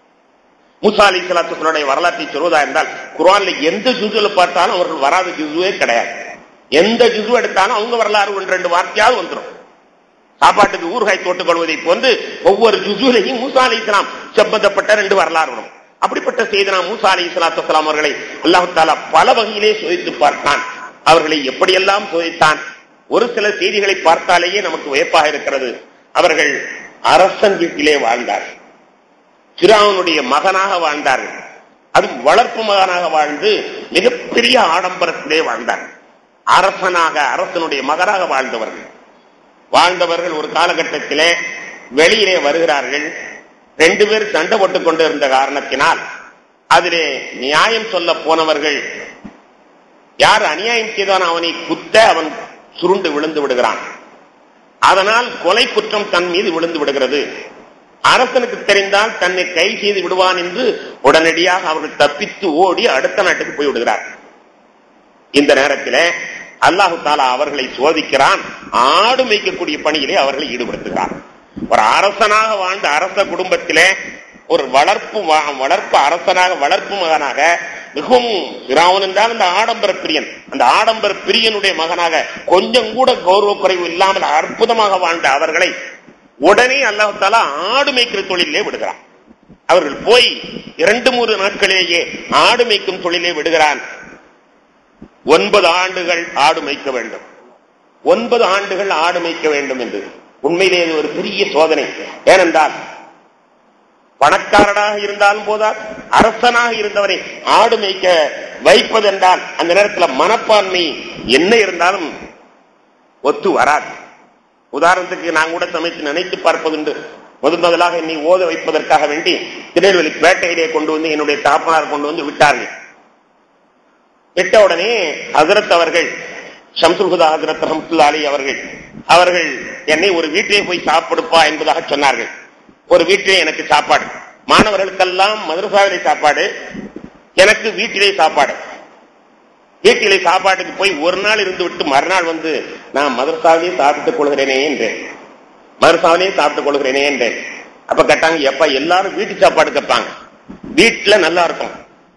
மூசா அலி சலாத்துடைய வரலாற்றை சொல்வதா இருந்தால் குரான்ல எந்த ஜுசுல பார்த்தாலும் அவர்கள் வராத ஜுசுவே கிடையாது எந்த ஜுசு எடுத்தாலும் அவங்க வரலாறு ஒன்று ரெண்டு வார்த்தையாவது வந்துடும் சாப்பாட்டுக்கு ஊறுகாய் தோட்டுக் கொள்வதை போன்று ஒவ்வொரு ஜுசுலையும் மூசா அலி இஸ்லாம் சம்பந்தப்பட்ட ரெண்டு வரலாறு வரும் அப்படிப்பட்ட செய்தனா மூசா அலி இஸ்லாத்து வலாம் அவர்களை அல்லாஹு தாலா பல வகையிலே சோதித்து பார்த்தான் அவர்களை எப்படியெல்லாம் சோதித்தான் ஒரு சில செய்திகளை பார்த்தாலேயே நமக்கு வியப்பாக இருக்கிறது அவர்கள் அரசன் வீட்டிலே வாழ்ந்தார்கள் சிராவனுடைய மகனாக வாழ்ந்தார்கள் அது வளர்ப்பு மகனாக வாழ்ந்து மிகப்பெரிய ஆடம்பரத்திலே வாழ்ந்தார்கள் அரசனாக அரசனுடைய மகனாக வாழ்ந்தவர்கள் வாழ்ந்தவர்கள் ஒரு காலகட்டத்திலே வெளியிலே வருகிறார்கள் ரெண்டு பேர் சண்டை போட்டுக் கொண்டு இருந்த காரணத்தினால் அதிலே நியாயம் சொல்ல போனவர்கள் யார் அநியாயம் செய்தான் அவனை குத்த அவன் சுருண்டு விழுந்து விடுகிறான் அதனால் கொலை குற்றம் தன் மீது விழுந்து விடுகிறது அரசனுக்கு தெரிந்தால் தன்னை கை செய்து விடுவான் என்று உடனடியாக அவர்கள் தப்பித்து ஓடி அடுத்த நாட்டுக்கு போய் விடுகிறார் இந்த நேரத்தில் அல்லாஹு தாலா அவர்களை சோதிக்கிறான் ஆடு மேய்க்கக்கூடிய பணியிலே அவர்களை ஈடுபடுத்துகிறார் ஒரு அரசனாக வாழ்ந்த அரச குடும்பத்திலே ஒரு வளர்ப்பு வளர்ப்பு அரசனாக வளர்ப்பு மகனாக மிகவும் சிராவன் என்றால் அந்த ஆடம்பர பிரியன் அந்த ஆடம்பர பிரியனுடைய மகனாக கொஞ்சம் கூட கௌரவ குறைவு இல்லாமல் அற்புதமாக வாழ்ந்த அவர்களை உடனே அல்லாஹ் தாலா ஆடு மேய்க்கிற தொழிலே விடுகிறான் அவர்கள் போய் இரண்டு மூன்று நாட்களிலேயே ஆடு மேய்க்கும் தொழிலே விடுகிறான் ஒன்பது ஆண்டுகள் ஆடு மேய்க்க வேண்டும் ஒன்பது ஆண்டுகள் ஆடு மேய்க்க வேண்டும் என்று உண்மையிலே இது ஒரு பெரிய சோதனை ஏனென்றால் பணக்காரனாக இருந்தாலும் போதா அரசனாக இருந்தவரை ஆடு மேய்க்க வைப்பதென்றால் அந்த நேரத்தில் மனப்பான்மை என்ன இருந்தாலும் ஒத்து வராது உதாரணத்துக்கு நான் கூட சமைத்து நினைத்து பார்ப்பதுண்டு முதன் முதலாக என்னை ஓத வைப்பதற்காக வேண்டி திருநெல்வேலி பேட்டையிலே கொண்டு வந்து என்னுடைய தாப்பனார் கொண்டு வந்து விட்டார்கள் விட்ட உடனே ஹசரத் அவர்கள் ஷம்சுல்ஹுதா ஹசரத் ரஹமத்துல்லா அலி அவர்கள் அவர்கள் என்னை ஒரு வீட்டிலே போய் சாப்பிடுப்பா என்பதாக சொன்னார்கள் ஒரு வீட்டிலே எனக்கு சாப்பாடு மாணவர்களுக்கெல்லாம் மதுரசாவிலே சாப்பாடு எனக்கு வீட்டிலே சாப்பாடு வீட்டிலே சாப்பாட்டுக்கு போய் ஒரு நாள் இருந்து விட்டு மறுநாள் வந்து நான் மதரசாவிலே சாப்பிட்டுக் கொள்கிறேனே என்றேன் மதரசாவிலே சாப்பிட்டுக் கொள்கிறேனே என்றேன் அப்ப கேட்டாங்க எப்ப எல்லாரும் வீட்டு சாப்பாடு கேட்பாங்க வீட்டுல நல்லா இருக்கும்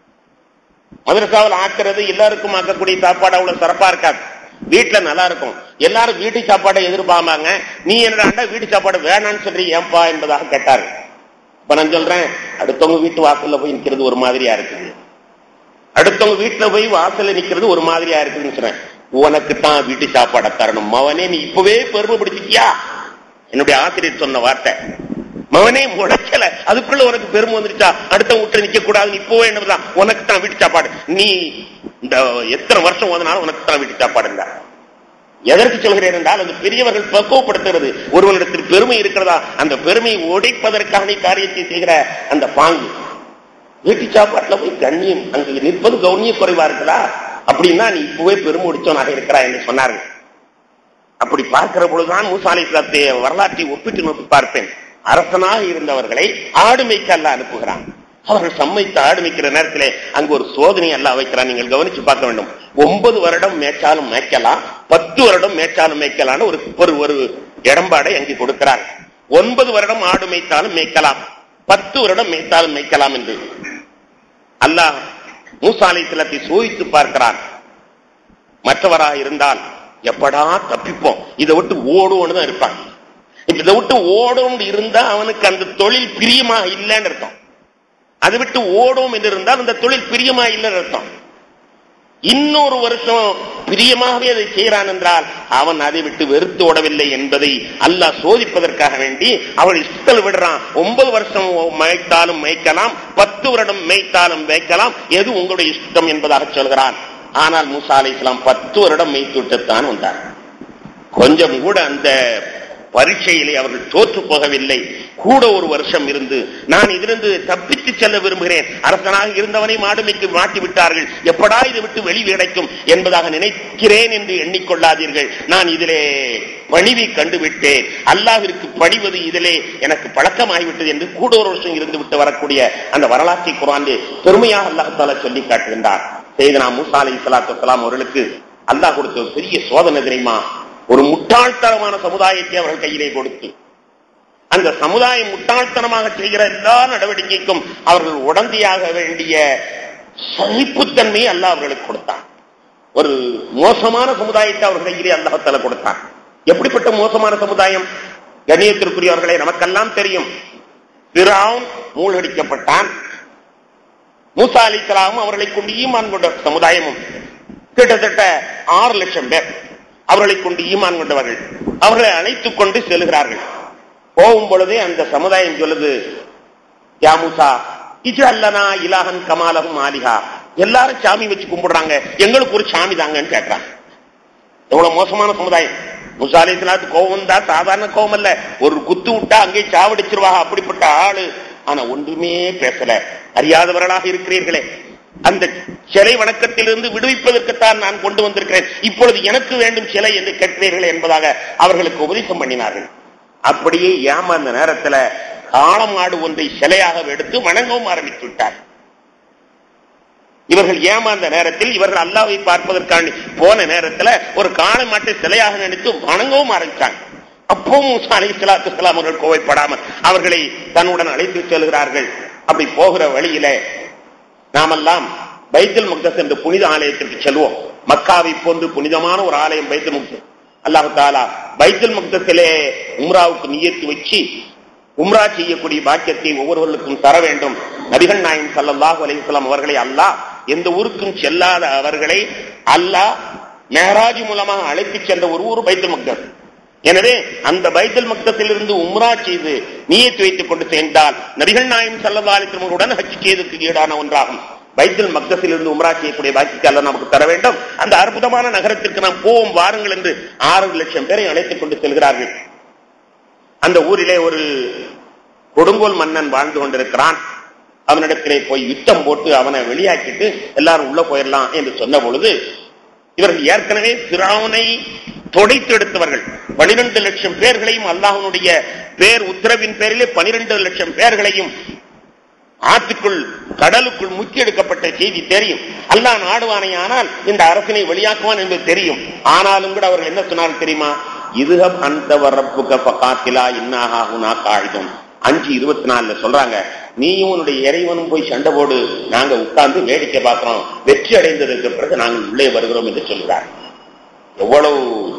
மதரசாவில் ஆக்குறது எல்லாருக்கும் ஆக்கக்கூடிய சாப்பாடு அவ்வளவு சிறப்பா இருக்காது வீட்டுல நல்லா இருக்கும் எல்லாரும் வீட்டு சாப்பாடை எதிர்பார்ப்பாங்க நீ என்னடா வீட்டு சாப்பாடு வேணான்னு சொல்லி ஏன்பா என்பதாக கேட்டாரு இப்ப நான் சொல்றேன் அடுத்தவங்க வீட்டு வாசல்ல போய் நிக்கிறது ஒரு மாதிரியா இருக்குது அடுத்தவங்க வீட்டுல போய் வாசல்ல நிக்கிறது ஒரு மாதிரியா இருக்குதுன்னு சொன்னேன் உனக்கு தான் வீட்டு சாப்பாடை தரணும் மவனே நீ இப்பவே பெருமைப்படுத்திக்கியா என்னுடைய ஆசிரியர் சொன்ன வார்த்தை மவனே முளைக்கல அதுக்குள்ள உனக்கு பெருமை வந்துருச்சா அடுத்த வீட்டுல நிக்க கூடாது இப்பவே என்னதான் உனக்கு தான் வீட்டு சாப்பாடு நீ இந்த எத்தனை வருஷம் ஓதனாலும் உனக்கு தான் வீட்டு சாப்பாடு எதற்கு சொல்கிறேன் என்றால் அந்த பெரியவர்கள் பக்குவப்படுத்துகிறது ஒருவனிடத்தில் பெருமை இருக்கிறதா அந்த பெருமையை உடைப்பதற்கான காரியத்தை செய்கிற அந்த பாங்கு வீட்டு சாப்பாட்டுல போய் கண்ணியம் அங்கு நிற்பது கவுனிய குறைவா இருக்குதா அப்படின்னா நீ இப்பவே பெருமை உடிச்சவனாக இருக்கிறா என்று சொன்னார்கள் அப்படி பார்க்கிற பொழுதுதான் மூசாலை வரலாற்றை ஒப்பிட்டு நோக்கி பார்ப்பேன் அரசனாக இருந்தவர்களை ஆடு மேய்க்க அல்ல அனுப்புகிறான் அவர்கள் சம்மைத்து ஆடு மேய்க்கிற நேரத்திலே அங்கு ஒரு சோதனை அல்ல வைக்கிறான் நீங்கள் கவனிச்சு பார்க்க வேண்டும் ஒன்பது வருடம் மேய்ச்சாலும் மேய்க்கலாம் பத்து வருடம் மேய்ச்சாலும் மேய்க்கலாம்னு ஒரு ஒரு ஒரு இடம்பாடை அங்கே கொடுக்கிறார் ஒன்பது வருடம் ஆடு மேய்த்தாலும் மேய்க்கலாம் பத்து வருடம் மேய்த்தாலும் மேய்க்கலாம் என்று அல்லாஹ் மூசாலை சிலத்தை சோதித்து பார்க்கிறான் மற்றவராக இருந்தால் எப்படா தப்பிப்போம் இதை விட்டு ஓடுவோன்னு தான் இருப்பான் இப்ப இதை விட்டு ஓடும் இருந்தா அவனுக்கு அந்த தொழில் பிரியமா இல்லைன்னு அர்த்தம் அதை விட்டு ஓடும் என்று இருந்தால் அந்த தொழில் பிரியமா இல்லைன்னு அர்த்தம் இன்னொரு வருஷம் பிரியமாகவே அதை செய்கிறான் என்றால் அவன் அதை விட்டு வெறுத்து ஓடவில்லை என்பதை அல்லாஹ் சோதிப்பதற்காக வேண்டி அவள் இஷ்டல் விடுறான் ஒன்பது வருஷம் மேய்த்தாலும் மேய்க்கலாம் பத்து வருடம் மேய்த்தாலும் மேய்க்கலாம் எது உங்களுடைய இஷ்டம் என்பதாக சொல்கிறான் ஆனால் மூசா அலை இஸ்லாம் பத்து வருடம் மேய்த்து விட்டுத்தான் வந்தார் கொஞ்சம் கூட அந்த பரீட்சையிலே அவர்கள் தோற்று போகவில்லை கூட ஒரு வருஷம் இருந்து நான் இதிலிருந்து தப்பித்து செல்ல விரும்புகிறேன் அரசனாக இருந்தவனை மாடுமைக்கு மாட்டி விட்டார்கள் எப்படா இதை விட்டு வெளி கிடைக்கும் என்பதாக நினைக்கிறேன் என்று எண்ணிக்கொள்ளாதீர்கள் நான் இதிலே பணிவை கண்டுவிட்டேன் அல்லாவிற்கு பணிவது இதிலே எனக்கு பழக்கமாகிவிட்டது என்று கூட ஒரு வருஷம் இருந்து விட்டு வரக்கூடிய அந்த வரலாற்றை குரான் பெருமையாக அல்லாஹால சொல்லி காட்டுகின்றார் செய்தனா மூசா அலி சலாத்து அவர்களுக்கு அல்லாஹ் கொடுத்த ஒரு பெரிய சோதனை தெரியுமா ஒரு முட்டாள்தனமான சமுதாயத்தை அவர்கள் கையிலே கொடுத்து அந்த சமுதாயம் முட்டாள்தனமாக செய்கிற எல்லா நடவடிக்கைக்கும் அவர்கள் உடந்தையாக வேண்டிய சகிப்புத்தன்மையை அல்ல அவர்களுக்கு கொடுத்தான் ஒரு மோசமான சமுதாயத்தை அவர்கள் கையிலே அல்லாஹத்தால கொடுத்தான் எப்படிப்பட்ட மோசமான சமுதாயம் கண்ணியத்திற்குரியவர்களை நமக்கெல்லாம் தெரியும் பிராவுன் மூழ்கடிக்கப்பட்டான் மூசா அலி கலாமும் அவர்களை கொண்டு ஈமான் கொண்ட சமுதாயமும் கிட்டத்தட்ட ஆறு லட்சம் பேர் அவர்களை கொண்டு ஈமான் கொண்டவர்கள் அவர்களை அழைத்துக் கொண்டு செல்கிறார்கள் போகும் பொழுதே அந்த சமுதாயம் சொல்லுது யாமுசா இது அல்லனா இலாகன் கமாலகும் ஆலிகா எல்லாரும் சாமி வச்சு கும்பிடுறாங்க எங்களுக்கு ஒரு சாமி தாங்கன்னு கேட்கிறாங்க எவ்வளவு மோசமான சமுதாயம் முசாலிசலாத்து கோவம் தான் சாதாரண கோவம் அல்ல ஒரு குத்து விட்டா அங்கே சாவடிச்சிருவாங்க அப்படிப்பட்ட ஆளு ஆனா ஒன்றுமே பேசல அறியாதவர்களாக இருக்கிறீர்களே அந்த சிலை வணக்கத்திலிருந்து விடுவிப்பதற்குத்தான் நான் கொண்டு வந்திருக்கிறேன் இப்பொழுது எனக்கு வேண்டும் சிலை என்று கேட்கிறீர்கள் என்பதாக அவர்களுக்கு உபதேசம் பண்ணினார்கள் அப்படியே ஏமாந்த நேரத்துல காளம் ஆடு ஒன்றை சிலையாக எடுத்து வணங்கவும் ஆரம்பித்து விட்டார் இவர்கள் ஏமாந்த நேரத்தில் இவர்கள் அல்லாவை பார்ப்பதற்காண்டி போன நேரத்துல ஒரு காளை மாட்டை சிலையாக நினைத்து வணங்கவும் ஆரம்பித்தாங்க அப்பவும் மூசா அலி சலாத்து அவர்கள் கோவைப்படாமல் அவர்களை தன்னுடன் அழைத்து செல்கிறார்கள் அப்படி போகிற வழியில நாமெல்லாம் பைத்தல் முக்தஸ் என்ற புனித ஆலயத்திற்கு செல்வோம் மக்காவை போன்று புனிதமான ஒரு ஆலயம் பைத்தல் முக்தஸ் அல்லாஹு தாலா பைத்தல் முக்தத்திலே உம்ராவுக்கு நியத்து வச்சு உம்ரா செய்யக்கூடிய பாக்கியத்தை ஒவ்வொருவர்களுக்கும் தர வேண்டும் நபிகள் நாயகம் ஸல்லல்லாஹு அலைஹி வஸல்லம் அவர்களை அல்லாஹ் எந்த ஊருக்கும் செல்லாத அவர்களை அல்லாஹ் மேராஜ் மூலமாக அழைத்துச் சென்ற ஒரு ஊர் பைத்துல் மக்தஸ் எனவே அந்த பைத்துல் மக்தஸிலிருந்து உம்ரா செய்து நியத்து வைத்துக் கொண்டு சேர்ந்தால் நபிகள் நாயகம் ஸல்லல்லாஹு அலைஹி வஸல்லம் உடன் ஹஜ் செய்ததுக்கு ஈடான ஒன்றாகும் பைத்துல் மக்தஸிலிருந்து உம்ரா செய்யக்கூடிய பாக்கியத்தை அல்லாஹ் நமக்கு தர வேண்டும் அந்த அற்புதமான நகரத்திற்கு நாம் போவோம் வாருங்கள் என்று ஆறு லட்சம் பேரை அழைத்துக் கொண்டு செல்கிறார்கள் அந்த ஊரிலே ஒரு கொடுங்கோல் மன்னன் வாழ்ந்து கொண்டிருக்கிறான் அவனிடத்திலே போய் யுத்தம் போட்டு அவனை வெளியாக்கிட்டு எல்லாரும் உள்ள போயிடலாம் என்று சொன்ன பொழுது இவர்கள் ஏற்கனவே பிராவனை தொடைத்து எடுத்தவர்கள் பனிரெண்டு லட்சம் பேர்களையும் அல்லாஹனுடைய பேர் உத்தரவின் பேரிலே பனிரெண்டு லட்சம் பேர்களையும் ஆற்றுக்குள் கடலுக்குள் முக்கி எடுக்கப்பட்ட செய்தி தெரியும் அல்லாஹ் நாடுவானையானால் இந்த அரசனை வெளியாக்குவான் என்பது தெரியும் ஆனாலும் கூட அவர்கள் என்ன சொன்னார்கள் தெரியுமா இதுகம் அந்த வரப்புக பக்காத்திலா இன்னாகா உனா காகிதம் அஞ்சு இருபத்தி நாலுல சொல்றாங்க நீயும் உன்னுடைய இறைவனும் போய் சண்டை போடு நாங்க உட்கார்ந்து வேடிக்கை பார்க்கிறோம் வெற்றி அடைந்ததற்கு பிறகு நாங்கள் உள்ளே வருகிறோம் என்று சொல்கிறார் எவ்வளவு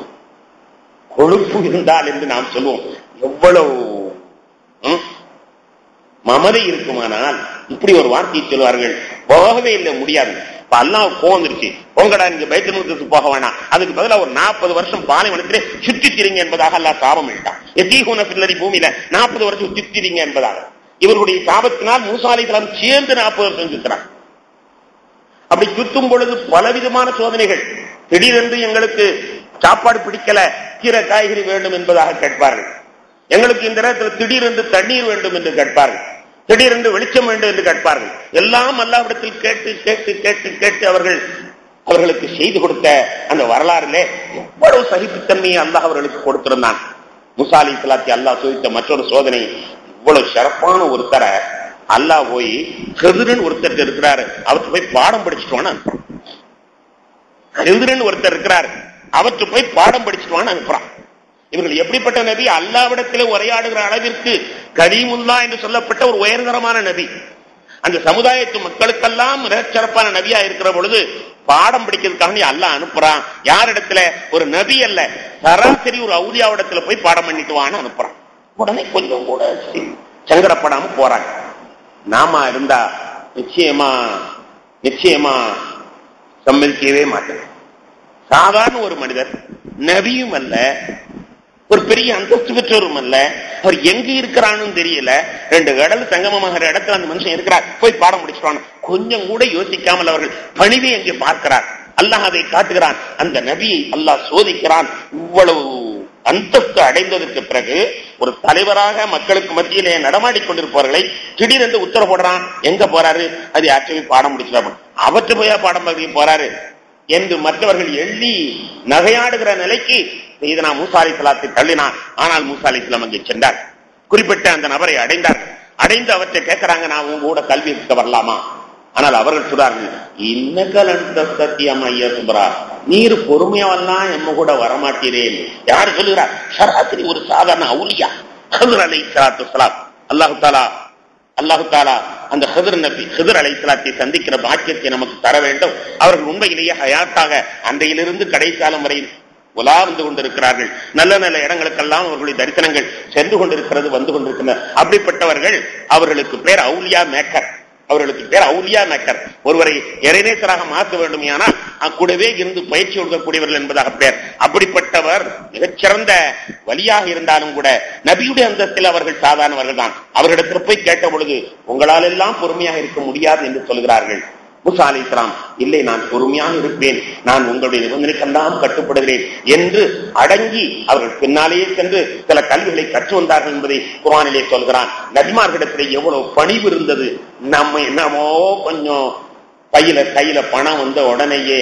கொழுப்பு இருந்தால் என்று நாம் சொல்லுவோம் எவ்வளவு ம்? மமதை இருக்குமானால் இப்படி ஒரு வார்த்தையை சொல்வார்கள் போகவே இல்லை முடியாது இப்ப அல்லாஹ் கோந்துருச்சு உங்கடா நீங்க பைத்தல் முகத்துக்கு போக வேணாம் அதுக்கு பதிலா ஒரு நாற்பது வருஷம் பாலைவனத்திலே சுற்றி திரிங்க என்பதாக அல்லாஹ் சாபம் இட்டான் எத்தீகுன பில்லரி பூமியில நாற்பது வருஷம் சுற்றி திரிங்க என்பதாக இவர்களுடைய சாபத்தினால் மூசாலைத்தலம் சேர்ந்து நாற்பது வருஷம் சுத்துறான் அப்படி சுத்தும் பொழுது பலவிதமான சோதனைகள் திடீரென்று எங்களுக்கு சாப்பாடு பிடிக்கல கீரை காய்கறி வேண்டும் என்பதாக கேட்பார்கள் எங்களுக்கு இந்த நேரத்தில் திடீரென்று தண்ணீர் வேண்டும் என்று கேட்பார்கள் திடீரென்று வெளிச்சம் வேண்டும் என்று கேட்பார்கள் எல்லாம் அல்லாவிடத்தில் கேட்டு கேட்டு கேட்டு கேட்டு அவர்கள் அவர்களுக்கு செய்து கொடுத்த அந்த வரலாறிலே எவ்வளவு சகிப்புத்தன்மையை அல்லாஹ் அவர்களுக்கு கொடுத்திருந்தான் முசாலி இஸ்லாத்தி அல்லாஹ் சோதித்த மற்றொரு சோதனை இவ்வளவு சிறப்பான ஒருத்தர அல்லாஹ் போய் கதிரன் ஒருத்தர் இருக்கிறாரு அவருக்கு போய் பாடம் படிச்சுட்டு வான்னு அனுப்புறான் கதிரன் ஒருத்தர் இருக்கிறார் அவற்று போய் பாடம் படிச்சுட்டு வான்னு அனுப்புறான் இவர்கள் எப்படிப்பட்ட நபி அல்லாவிடத்தில் உரையாடுகிற அளவிற்கு கரீமுல்லா என்று சொல்லப்பட்ட ஒரு உயர்தரமான நபி அந்த சமுதாயத்து மக்களுக்கெல்லாம் மிகச்சிறப்பான நபியா இருக்கிற பொழுது பாடம் படிக்கிறதுக்காக நீ அல்லாஹ் அனுப்புறான் யாரிடத்துல ஒரு நபி அல்ல சராசரி ஒரு அவுலியாவிடத்துல போய் பாடம் பண்ணிட்டு வான்னு அனுப்புறான் உடனே கொஞ்சம் கூட சங்கடப்படாம போறாங்க நாம இருந்தா நிச்சயமா நிச்சயமா சம்மதிக்கவே மாட்டேன் சாதாரண ஒரு மனிதர் நபியும் அல்ல ஒரு பெரிய அந்தஸ்து பெற்றவரும் அல்ல அவர் எங்க இருக்கிறான்னு தெரியல ரெண்டு கடல் சங்கமமாகிற இடத்துல அந்த மனுஷன் இருக்கிறார் போய் பாடம் முடிச்சுட்டான் கொஞ்சம் கூட யோசிக்காமல் அவர்கள் பணிவை அங்கே பார்க்கிறார் அல்லாஹ் அதை காட்டுகிறான் அந்த நபியை அல்லாஹ் சோதிக்கிறான் இவ்வளவு அந்தஸ்து அடைந்ததற்கு பிறகு ஒரு தலைவராக மக்களுக்கு மத்தியிலே நடமாடிக் கொண்டிருப்பவர்களை திடீரென்று உத்தரவு போடுறான் எங்க போறாரு அது ஆக்சுவலி பாடம் முடிச்சிடாம அவற்று போயா பாடம் படிக்க போறாரு என்று மற்றவர்கள் எள்ளி நகையாடுகிற நிலைக்கு செய்தனா மூசாலி சலாத்தை தள்ளினான் ஆனால் மூசாலி இஸ்லாம் அங்கே சென்றார் குறிப்பிட்ட அந்த நபரை அடைந்தார்கள் அடைந்து அவற்றை கேட்கிறாங்க நான் உங்க கூட கல்வி இருக்க வரலாமா ஆனால் அவர்கள் சொல்றார்கள் இன்னகலந்த சத்தியம் ஐயா சுபரா நீர் பொறுமையாவெல்லாம் எம்ம கூட வரமாட்டீரேன் யார் சொல்லுகிறார் சராசரி ஒரு சாதாரண அவுலியா ஹதுர் அலை சலாத்து சலாம் அல்லாஹு தாலா அல்லாஹு தாலா அந்த ஹிதர் நபி ஹிதர் அலை சலாத்தை சந்திக்கிற பாக்கியத்தை நமக்கு தர வேண்டும் அவர்கள் உண்மையிலேயே ஹயாத்தாக அன்றையிலிருந்து கடைக்காலம் வரை உலா வந்து கொண்டிருக்கிறார்கள் நல்ல நல்ல இடங்களுக்கெல்லாம் அவர்களுடைய தரிசனங்கள் சென்று கொண்டிருக்கிறது வந்து கொண்டிருக்கின்றன அப்படிப்பட்டவர்கள் அவர்களுக்கு பேர் அவுலியா மேக்கர் அவர்களுக்கு பேர் அவுலியா மேக்கர் ஒருவரை இறைநேசராக மாற்ற வேண்டுமையானால் கூடவே இருந்து பயிற்சி கொடுக்கக்கூடியவர்கள் என்பதாக பேர் அப்படிப்பட்டவர் மிகச்சிறந்த வழியாக இருந்தாலும் கூட நபியுடைய அந்தஸ்தில் அவர்கள் சாதாரணவர்கள் தான் அவர்களிடத்தில் போய் கேட்ட பொழுது உங்களால் எல்லாம் பொறுமையாக இருக்க முடியாது என்று சொல்கிறார்கள் முசா அலி இஸ்லாம் இல்லை நான் பொறுமையாக இருப்பேன் நான் உங்களுடைய நிபந்தனைக்கெல்லாம் கட்டுப்படுகிறேன் என்று அடங்கி அவர்கள் பின்னாலேயே சென்று சில கல்விகளை கற்று வந்தார்கள் என்பதை குரானிலே சொல்கிறான் நபிமார்களிடத்திலே எவ்வளவு பணிவு இருந்தது நம்ம என்னமோ கொஞ்சம் கையில கையில பணம் வந்த உடனேயே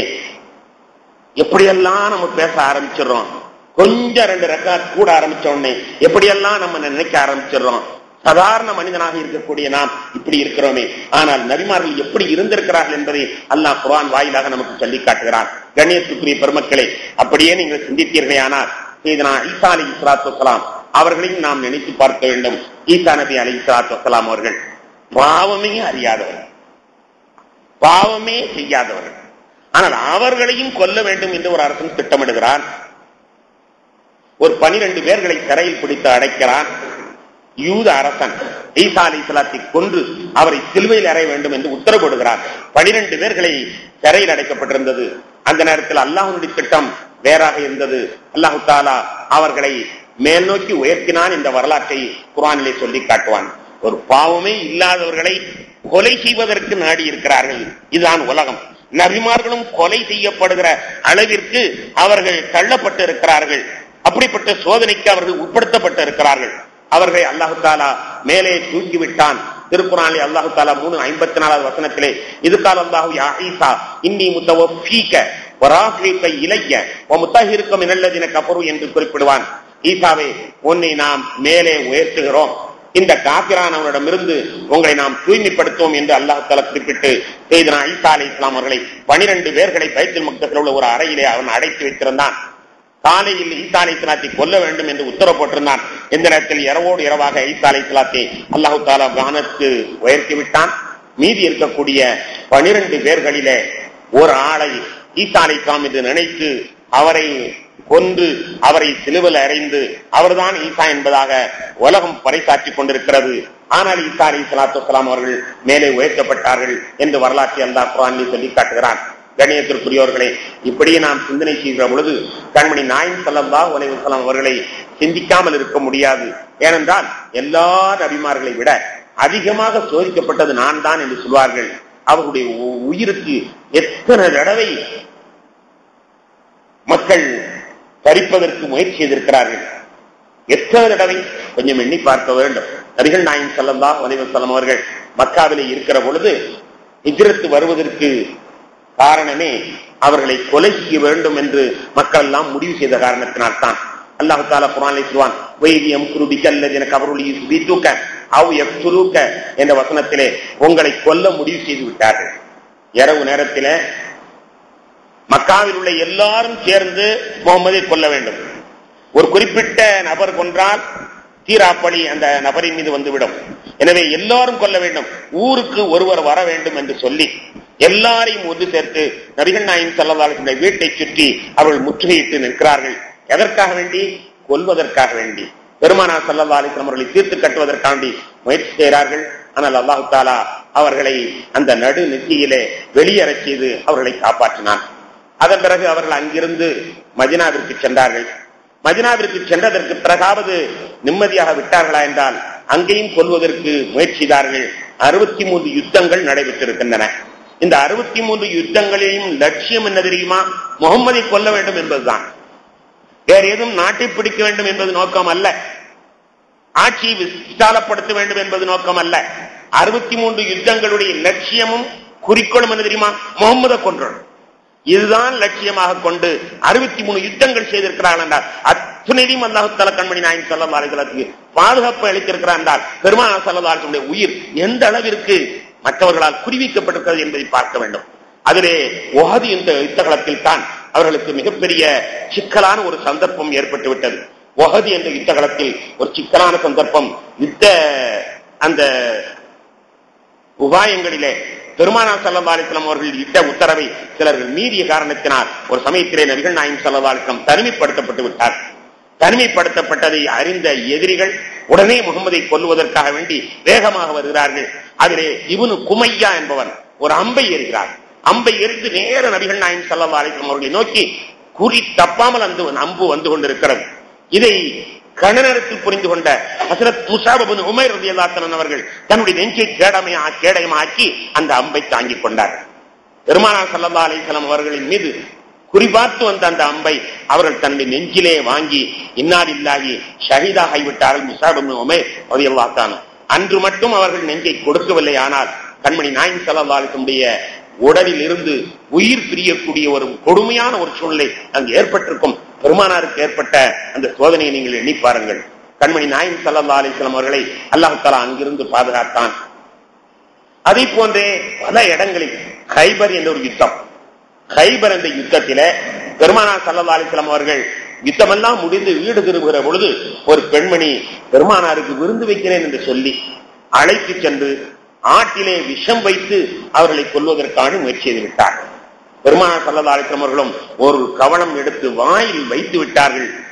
எப்படியெல்லாம் நம்ம பேச ஆரம்பிச்சிடுறோம் கொஞ்சம் ரெண்டு ரெக்கார்ட் கூட ஆரம்பிச்ச உடனே எப்படியெல்லாம் நம்ம நினைக்க ஆரம்பிச்சிடுறோம் சாதாரண மனிதனாக இருக்கக்கூடிய நாம் இப்படி இருக்கிறோமே ஆனால் நபிமார்கள் எப்படி இருந்திருக்கிறார்கள் என்பதை அல்லாஹ் குரான் வாயிலாக நமக்கு சொல்லி காட்டுகிறான் கண்ணியத்துக்குரிய பெருமக்களே அப்படியே நீங்கள் சிந்தித்தீர்களே ஆனால் செய்தனா ஈசா அலி இஸ்லாத்து வலாம் அவர்களையும் நாம் நினைத்து பார்க்க வேண்டும் ஈசா நபி அலி இஸ்லாத்து வலாம் அவர்கள் பாவமே அறியாதவர்கள் பாவமே செய்யாதவர்கள் ஆனால் அவர்களையும் கொல்ல வேண்டும் என்று ஒரு அரசன் திட்டமிடுகிறான் ஒரு பனிரெண்டு பேர்களை சிறையில் பிடித்து அடைக்கிறான் யூத அரசன் ஈசா அலி இஸ்லாத்தை கொன்று அவரை சிலுவையில் அறைய வேண்டும் என்று உத்தரவிடுகிறார் பனிரெண்டு பேர்களை சிறையில் அடைக்கப்பட்டிருந்தது அந்த நேரத்தில் அல்லாஹனுடைய திட்டம் வேறாக இருந்தது அல்லாஹு தாலா அவர்களை மேல் நோக்கி உயர்த்தினான் இந்த வரலாற்றை குரானிலே சொல்லி காட்டுவான் ஒரு பாவமே இல்லாதவர்களை கொலை செய்வதற்கு நாடி இருக்கிறார்கள் இதுதான் உலகம் நபிமார்களும் கொலை செய்யப்படுகிற அளவிற்கு அவர்கள் தள்ளப்பட்டு இருக்கிறார்கள் அப்படிப்பட்ட சோதனைக்கு அவர்கள் உட்படுத்தப்பட்டு இருக்கிறார்கள் அவர்களை அல்லாஹு தாலா மேலே தூக்கிவிட்டான் திருக்குறானிலே அல்லாஹு தாலா மூணு ஐம்பத்தி நாலாவது வசனத்திலே இது கால அல்லாஹு ஈசா இன்னி முத்தவீக்க வராசிக்க இலைய முத்தகிருக்கம் நல்லதின கபரு என்று குறிப்பிடுவான் ஈசாவே உன்னை நாம் மேலே உயர்த்துகிறோம் இந்த காபிரானவரிடமிருந்து உங்களை நாம் தூய்மைப்படுத்துவோம் என்று அல்லாஹ் தலா குறிப்பிட்டு செய்தனா ஈசா அலி இஸ்லாம் அவர்களை பனிரெண்டு பேர்களை பைத்தல் முக்தத்தில் உள்ள ஒரு அறையிலே அவன் அடைத்து வைத்திருந்தான் காலையில் ஈசா அலி இஸ்லாத்தை கொல்ல வேண்டும் என்று உத்தரவு போட்டிருந்தான் இந்த நேரத்தில் இரவோடு இரவாக ஈசா அலி இஸ்லாத்தை அல்லாஹு தாலா வானத்து உயர்த்தி விட்டான் மீதி இருக்கக்கூடிய பனிரெண்டு பேர்களிலே ஒரு ஆளை ஈசா அலி இஸ்லாம் என்று நினைத்து அவரை கொன்று அவரை சிலுவில் அறைந்து அவர்தான் ஈசா என்பதாக உலகம் பறைசாற்றிக் கொண்டிருக்கிறது ஆனால் ஈசா அலி சலாத்து வலாம் அவர்கள் மேலே உயர்த்தப்பட்டார்கள் என்று வரலாற்றை அல்லா குரானில் சொல்லி காட்டுகிறான் கணியத்திற்குரியவர்களே இப்படியே நாம் சிந்தனை செய்கிற பொழுது கண்மணி நாயின் சல்லா உலகம் அவர்களை சிந்திக்காமல் இருக்க முடியாது ஏனென்றால் எல்லா நபிமார்களை விட அதிகமாக சோதிக்கப்பட்டது நான் தான் என்று சொல்வார்கள் அவர்களுடைய உயிருக்கு எத்தனை தடவை மக்கள் பறிப்பதற்கு முயற்சி செய்திருக்கிறார்கள் எத்தனை தடவை கொஞ்சம் எண்ணி பார்க்க வேண்டும் நபிகள் நாயின் செல்லந்தா வலைவன் செல்லம் அவர்கள் மக்காவிலே இருக்கிற பொழுது இஜரத்து வருவதற்கு காரணமே அவர்களை கொலை செய்ய வேண்டும் என்று மக்கள் எல்லாம் முடிவு செய்த காரணத்தினால் தான் அல்லாஹு தாலா குரானை சொல்வான் வைத்தியம் குருபிக்க அல்லது எனக்கு அவருடைய வீட்டூக்க அவ் எப்துருக்க என்ற வசனத்திலே உங்களை கொல்ல முடிவு செய்து விட்டார்கள் இரவு நேரத்திலே மக்காவில் உள்ள எல்லாரும் சேர்ந்து முகமதை கொல்ல வேண்டும் ஒரு குறிப்பிட்ட நபர் கொன்றால் தீராப்பழி அந்த நபரின் மீது வந்துவிடும் எனவே எல்லாரும் கொல்ல வேண்டும் ஊருக்கு ஒருவர் வர வேண்டும் என்று சொல்லி எல்லாரையும் ஒன்று சேர்த்து நபிகள் நாயின் செல்லதாளுடைய வீட்டை சுற்றி அவர்கள் முற்றுகையிட்டு நிற்கிறார்கள் எதற்காக வேண்டி கொல்வதற்காக வேண்டி பெருமானா சல்லா அலிஸ்லாம் அவர்களை தீர்த்து கட்டுவதற்காண்டி முயற்சி செய்கிறார்கள் ஆனால் அல்லாஹு தாலா அவர்களை அந்த நடு நெற்றியிலே வெளியேறச் செய்து அவர்களை காப்பாற்றினான் அதன் பிறகு அவர்கள் அங்கிருந்து மதினாவிற்கு சென்றார்கள் மதினாவிற்கு சென்றதற்கு பிறகாவது நிம்மதியாக விட்டார்களா என்றால் அங்கேயும் கொல்வதற்கு முயற்சித்தார்கள் அறுபத்தி மூன்று யுத்தங்கள் நடைபெற்றிருக்கின்றன இந்த அறுபத்தி மூன்று யுத்தங்களிலும் லட்சியம் என்ன தெரியுமா முகம்மதை கொல்ல வேண்டும் என்பதுதான் வேற எதுவும் நாட்டை பிடிக்க வேண்டும் என்பது நோக்கம் அல்ல ஆட்சியை விசாலப்படுத்த வேண்டும் என்பது நோக்கம் அல்ல அறுபத்தி மூன்று யுத்தங்களுடைய லட்சியமும் குறிக்கோளும் என்ன தெரியுமா முகம்மதை கொன்றோம் இதுதான் லட்சியமாக கொண்டு அறுபத்தி மூணு யுத்தங்கள் செய்திருக்கிறார்கள் என்றால் அத்துணையும் அல்லாஹுத்தால கண்மணி நாயின் சல்லா அலிசலத்துக்கு பாதுகாப்பு அளித்திருக்கிறார் என்றால் பெருமான சல்லா அலிசனுடைய உயிர் எந்த அளவிற்கு மற்றவர்களால் குறிவிக்கப்பட்டிருக்கிறது என்பதை பார்க்க வேண்டும் அதிலே ஒஹது இந்த யுத்தகலத்தில் தான் அவர்களுக்கு மிகப்பெரிய சிக்கலான ஒரு சந்தர்ப்பம் ஏற்பட்டு விட்டது ஒஹது என்ற யுத்தகலத்தில் ஒரு சிக்கலான சந்தர்ப்பம் யுத்த அந்த உபாயங்களிலே பெருமானா சல்லா அலிஸ்லாம் அவர்கள் இட்ட உத்தரவை சிலர்கள் மீறிய காரணத்தினால் ஒரு சமயத்திலே நபிகள் நாயம் சல்லா அலிஸ்லாம் தனிமைப்படுத்தப்பட்டு விட்டார் தனிமைப்படுத்தப்பட்டதை அறிந்த எதிரிகள் உடனே முகமதை கொல்லுவதற்காக வேண்டி வேகமாக வருகிறார்கள் அதிலே இவனு குமையா என்பவன் ஒரு அம்பை எறிகிறார் அம்பை எரிந்து நேர நபிகள் நாயம் சல்லா அலிஸ்லாம் அவர்களை நோக்கி குறி தப்பாமல் அந்த அம்பு வந்து கொண்டிருக்கிறது இதை கணநேரத்தில் புரிந்து கொண்ட ஹசரத் முசாபபின் உமர் ரதி அல்லாத்தன் அவர்கள் தன்னுடைய நெஞ்சை கேடமையா கேடயமாக்கி அந்த அம்பை தாங்கிக் கொண்டார் பெருமானா சல்லா அலிசல்லாம் அவர்களின் மீது குறிபார்த்து வந்த அந்த அம்பை அவர்கள் தன்னுடைய நெஞ்சிலே வாங்கி இன்னாரில்லாகி ஷஹீதாக ஆகிவிட்டார்கள் முசாபின் உமர் ரதி அல்லாத்தான் அன்று மட்டும் அவர்கள் நெஞ்சை கொடுக்கவில்லை ஆனால் கண்மணி நாயின் சல்லா அலிசனுடைய உடலில் இருந்து உயிர் பிரியக்கூடிய ஒரு கொடுமையான ஒரு சூழ்நிலை அங்கு ஏற்பட்டிருக்கும் பெருமானாருக்கு ஏற்பட்ட அந்த சோதனையை நீங்கள் எண்ணி பாருங்கள் கண்மணி நாயின் சல்லா அலிஸ்லாம் அவர்களை அல்லாஹு தாலா அங்கிருந்து பாதுகாத்தான் அதே போன்றே பல இடங்களில் ஹைபர் என்ற ஒரு யுத்தம் ஹைபர் என்ற யுத்தத்தில பெருமானா சல்லா அலிஸ்லாம் அவர்கள் யுத்தமெல்லாம் முடிந்து வீடு திரும்புகிற பொழுது ஒரு பெண்மணி பெருமானாருக்கு விருந்து வைக்கிறேன் என்று சொல்லி அழைத்து சென்று ஆட்டிலே விஷம் வைத்து அவர்களை கொல்வதற்கான முயற்சி செய்து விட்டார்கள் பெருமான சல்லதாலிக்கம் அவர்களும் ஒரு கவனம் எடுத்து வாயில் வைத்து விட்டார்கள்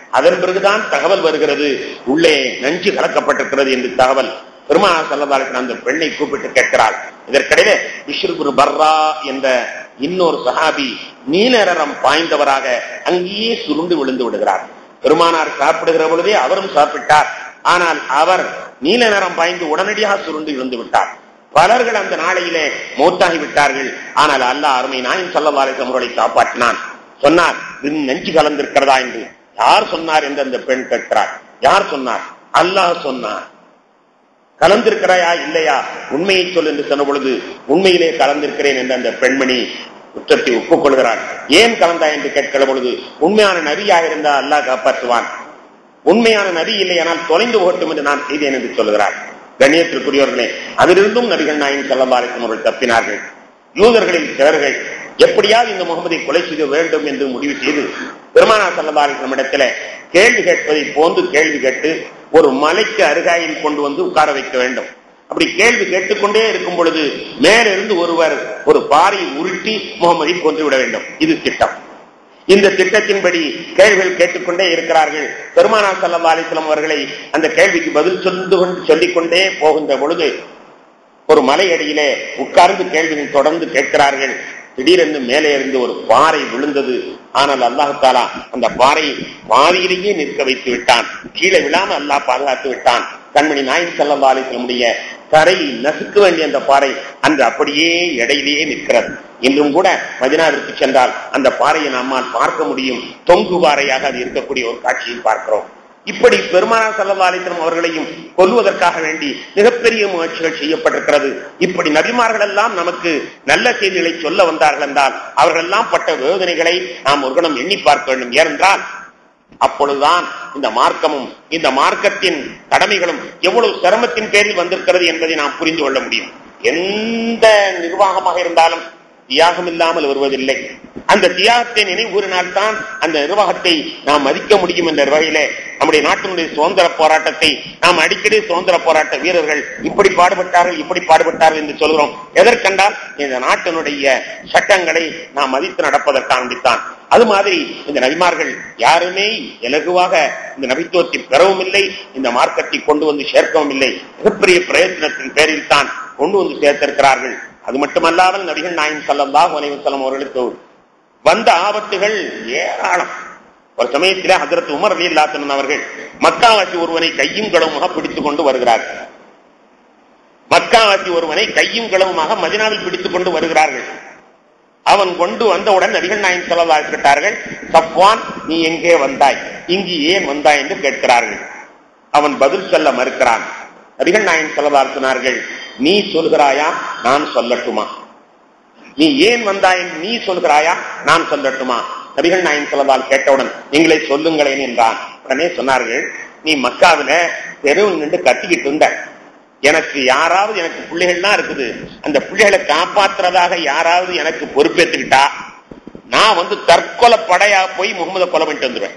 அதன் பிறகுதான் தகவல் வருகிறது உள்ளே நஞ்சு கலக்கப்பட்டிருக்கிறது என்று தகவல் பெருமா சல்லதாலுக்கு அந்த பெண்ணை கூப்பிட்டு கேட்கிறாள் இதற்கிடையே விஷ்ணுகுரு பர்ரா என்ற இன்னொரு சஹாபி நீலரம் பாய்ந்தவராக அங்கேயே சுருண்டு விழுந்து விடுகிறார் பெருமானார் சாப்பிடுகிற பொழுதே அவரும் சாப்பிட்டார் ஆனால் அவர் நீல நிறம் பாய்ந்து உடனடியாக சுருண்டு விழுந்து விட்டார் பலர்கள் அந்த நாளையிலே மூத்தாகி விட்டார்கள் ஆனால் அல்லாஹ் அருமை நாயின் சல்லவாரிசம் அவர்களை காப்பாற்றினான் சொன்னார் இது நெஞ்சு கலந்திருக்கிறதா என்று யார் சொன்னார் என்று அந்த பெண் கேட்கிறார் யார் சொன்னார் அல்லாஹ் சொன்னார் கலந்திருக்கிறாயா இல்லையா உண்மையை சொல் என்று சொன்ன பொழுது உண்மையிலே கலந்திருக்கிறேன் என்று அந்த பெண்மணி குற்றத்தை ஒப்புக்கொள்கிறார் ஏன் கலந்தா என்று கேட்கிற பொழுது உண்மையான நபியாக இருந்தால் அல்லாஹ் காப்பாற்றுவான் உண்மையான நபி இல்லையானால் தொலைந்து ஓட்டும் என்று நான் செய்தேன் என்று சொல்கிறார் கண்ணியத்திற்குரியவர்களே அதிலிருந்தும் நபிகள் நாயின் செல்லவாரிக்கும் அவர்கள் தப்பினார்கள் யூதர்களில் சிலர்கள் எப்படியாவது இந்த முகமதை கொலை செய்ய வேண்டும் என்று முடிவு செய்து பெருமானா செல்லவாரிக்கும் இடத்துல கேள்வி கேட்பதை போன்று கேள்வி கேட்டு ஒரு மலைக்கு அருகாயில் கொண்டு வந்து உட்கார வைக்க வேண்டும் அப்படி கேள்வி கேட்டுக்கொண்டே இருக்கும் பொழுது மேலிருந்து ஒருவர் ஒரு பாறை உருட்டி முகமதை கொன்று விட வேண்டும் இது திட்டம் இந்த திட்டத்தின்படி கேள்விகள் கேட்டுக்கொண்டே இருக்கிறார்கள் பெருமானா சல்லா அலிஸ்லாம் அவர்களை அந்த கேள்விக்கு பதில் சொல்லி கொண்டு சொல்லிக் கொண்டே போகின்ற பொழுது ஒரு மலையடியிலே உட்கார்ந்து கேள்விகள் தொடர்ந்து கேட்கிறார்கள் திடீரென்று மேலே இருந்து ஒரு பாறை விழுந்தது ஆனால் அல்லாஹு தாலா அந்த பாறை பாதியிலேயே நிற்க வைத்து விட்டான் கீழே விழாம அல்லாஹ் பாதுகாத்து விட்டான் கண்மணி நாயின் சல்லா அலிஸ்லமுடைய தரையை நசுக்க வேண்டிய அந்த பாறை அன்று அப்படியே இடையிலேயே நிற்கிறது இன்றும் கூட மதினாவிற்கு சென்றால் அந்த பாறையை நம்மால் பார்க்க முடியும் தொங்கு பாறையாக அது இருக்கக்கூடிய ஒரு காட்சியை பார்க்கிறோம் இப்படி பெருமானா சல்லா அலிஸ்லாம் அவர்களையும் கொல்வதற்காக வேண்டி மிகப்பெரிய முயற்சிகள் செய்யப்பட்டிருக்கிறது இப்படி நபிமார்கள் எல்லாம் நமக்கு நல்ல செய்திகளை சொல்ல வந்தார்கள் என்றால் அவர்கள் எல்லாம் பட்ட வேதனைகளை நாம் ஒரு கணம் எண்ணி பார்க்க வேண்டும் ஏனென்றால் அப்பொழுதுதான் இந்த மார்க்கமும் இந்த மார்க்கத்தின் கடமைகளும் எவ்வளவு சிரமத்தின் பேரில் வந்திருக்கிறது என்பதை நாம் புரிந்து கொள்ள முடியும் எந்த நிர்வாகமாக இருந்தாலும் தியாகம் இல்லாமல் வருவதில்லை அந்த தியாகத்தை நினைவுறினால்தான் அந்த நிர்வாகத்தை நாம் மதிக்க முடியும் என்ற வகையிலே நம்முடைய நாட்டினுடைய சுதந்திர போராட்டத்தை நாம் அடிக்கடி சுதந்திர போராட்ட வீரர்கள் இப்படி பாடுபட்டார்கள் இப்படி பாடுபட்டார்கள் என்று சொல்கிறோம் எதற்கென்றால் இந்த நாட்டினுடைய சட்டங்களை நாம் மதித்து நடப்பதற்காண்டித்தான் அது மாதிரி இந்த நபிமார்கள் யாருமே இலகுவாக இந்த நபித்துவத்தை பெறவும் இல்லை இந்த மார்க்கத்தை கொண்டு வந்து சேர்க்கவும் இல்லை மிகப்பெரிய பிரயத்னத்தின் பேரில் தான் கொண்டு வந்து சேர்த்திருக்கிறார்கள் அது மட்டுமல்லாமல் நபிகள் நாயின் சல்லல்லாஹு அலைஹி வஸல்லம் அவர்களுக்கு வந்த ஆபத்துகள் ஏராளம் ஒரு சமயத்திலே ஹஜரத் உமர் அலி அல்லாத்தன் அவர்கள் மக்காவாசி ஒருவனை கையும் களவுமாக பிடித்துக் கொண்டு வருகிறார்கள் மக்காவாசி ஒருவனை கையும் களவுமாக மதினாவில் பிடித்துக் கொண்டு வருகிறார்கள் அவன் கொண்டு வந்தவுடன் நபிகள் நாயின் சொல்லலா கேட்டார்கள் சப்வான் நீ எங்கே வந்தாய் இங்கு ஏன் வந்தாய் என்று கேட்கிறார்கள் அவன் பதில் சொல்ல மறுக்கிறான் நபிகள் நாயின் சொல்லலா சொன்னார்கள் நீ சொல்கிறாயா நான் சொல்லட்டுமா நீ ஏன் வந்தாய் என்று நீ சொல்கிறாயா நான் சொல்லட்டுமா நபிகள் நாயின் சொல்லதால் கேட்டவுடன் நீங்களே சொல்லுங்களேன் என்றான் உடனே சொன்னார்கள் நீ மக்காவில தெருவில் நின்று கத்திக்கிட்டு இருந்த எனக்கு யாராவது எனக்கு பிள்ளைகள்லாம் இருக்குது அந்த பிள்ளைகளை காப்பாத்துறதாக யாராவது எனக்கு பொறுப்பேற்றுக்கிட்டா நான் வந்து தற்கொலை படையா போய் முகமது கொலை பண்ணிட்டு வந்துடுவேன்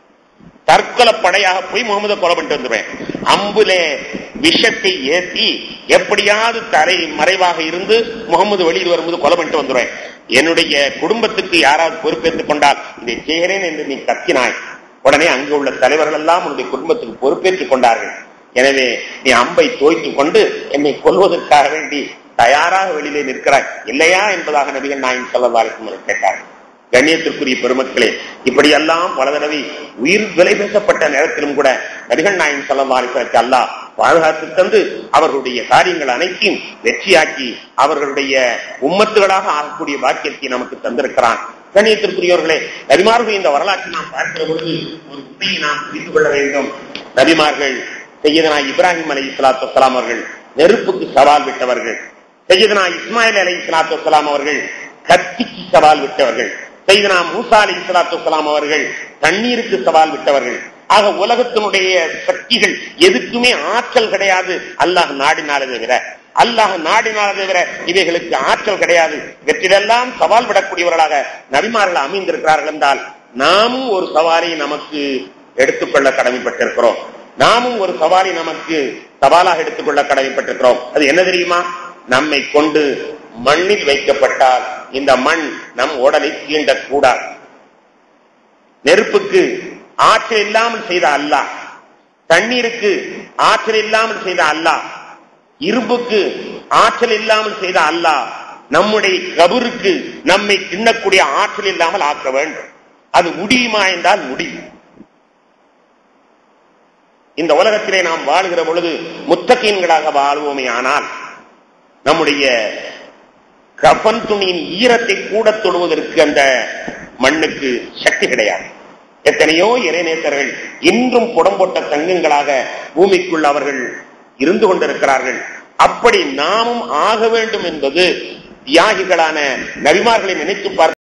தற்கொலை படையாக போய் முகமது கொலை பண்ணிட்டு வந்துடுவேன் அம்புலே விஷத்தை ஏற்றி எப்படியாவது தலை மறைவாக இருந்து முகமது வெளியில் வரும்போது கொலை பண்ணிட்டு வந்துடுவேன் என்னுடைய குடும்பத்துக்கு யாராவது பொறுப்பேற்றுக் கொண்டால் இதை செய்கிறேன் என்று நீ கத்தினாய் உடனே அங்கு உள்ள தலைவர்கள் எல்லாம் உன்னுடைய குடும்பத்துக்கு பொறுப்பேற்றுக் கொண்டார்கள் எனவே நீ அம்பை தோய்த்து கொண்டு என்னை கொல்வதற்காக வேண்டி தயாராக வெளியிலே நிற்கிறாய் இல்லையா என்பதாக நபிகள் நாயின் சொல்லவாருக்கும் கேட்டார்கள் கண்ணியத்திற்குரிய பெருமக்களே இப்படியெல்லாம் பல தடவை உயிர் விலை பேசப்பட்ட நேரத்திலும் கூட நபிகள் நாயின் சொல்லவாருக்கு அல்லாஹ் பாதுகாத்து தந்து அவர்களுடைய காரியங்கள் அனைத்தையும் வெற்றியாக்கி அவர்களுடைய உம்மத்துகளாக ஆகக்கூடிய பாக்கியத்தை நமக்கு தந்திருக்கிறான் கண்ணியத்திற்குரியவர்களே நபிமார்கள் இந்த வரலாற்றை நாம் பார்க்கிற பொழுது ஒரு உண்மையை நாம் புரிந்து கொள்ள வேண்டும் நபிமார்கள் செய்யதனா இப்ராஹிம் அலி இஸ்லாத்து வலாம் அவர்கள் நெருப்புக்கு சவால் விட்டவர்கள் செய்யதனா இஸ்மாயில் அலி இஸ்லாத்து வலாம் அவர்கள் கத்திக்கு சவால் விட்டவர்கள் செய்தனா மூசா அலி இஸ்லாத்து வலாம் அவர்கள் தண்ணீருக்கு சவால் விட்டவர்கள் ஆக உலகத்தினுடைய சக்திகள் எதுக்குமே ஆற்றல் கிடையாது அல்லாஹ் நாடினாலே தவிர அல்லாஹ் நாடினாலே தவிர இவைகளுக்கு ஆற்றல் கிடையாது இவற்றிலெல்லாம் சவால் விடக்கூடியவர்களாக நபிமார்கள் அமைந்திருக்கிறார்கள் என்றால் நாமும் ஒரு சவாலை நமக்கு எடுத்துக்கொள்ள கடமைப்பட்டிருக்கிறோம் நாமும் ஒரு சவாலை நமக்கு சவாலாக எடுத்துக்கொள்ள கடமைப்பட்டிருக்கிறோம் அது என்ன தெரியுமா நம்மை கொண்டு மண்ணில் வைக்கப்பட்டால் இந்த மண் நம் உடலை தீண்டக்கூடாது நெருப்புக்கு ஆற்றல் இல்லாமல் செய்த அல்லாஹ் தண்ணீருக்கு ஆற்றல் இல்லாமல் செய்த அல்லாஹ் இரும்புக்கு ஆற்றல் இல்லாமல் செய்த அல்லாஹ் நம்முடைய கபருக்கு நம்மை தின்னக்கூடிய ஆற்றல் இல்லாமல் ஆக்க வேண்டும் அது முடியுமா என்றால் முடியும் இந்த உலகத்திலே நாம் வாழ்கிற பொழுது முத்தகீன்களாக வாழ்வோமே ஆனால் நம்முடைய கஃன் துணியின் ஈரத்தை கூட தொடுவதற்கு அந்த மண்ணுக்கு சக்தி கிடையாது எத்தனையோ இறைநேசர்கள் இன்றும் புடம்போட்ட தங்கங்களாக பூமிக்குள் அவர்கள் இருந்து கொண்டிருக்கிறார்கள் அப்படி நாமும் ஆக வேண்டும் என்பது தியாகிகளான நபிமார்களை நினைத்து பார்க்க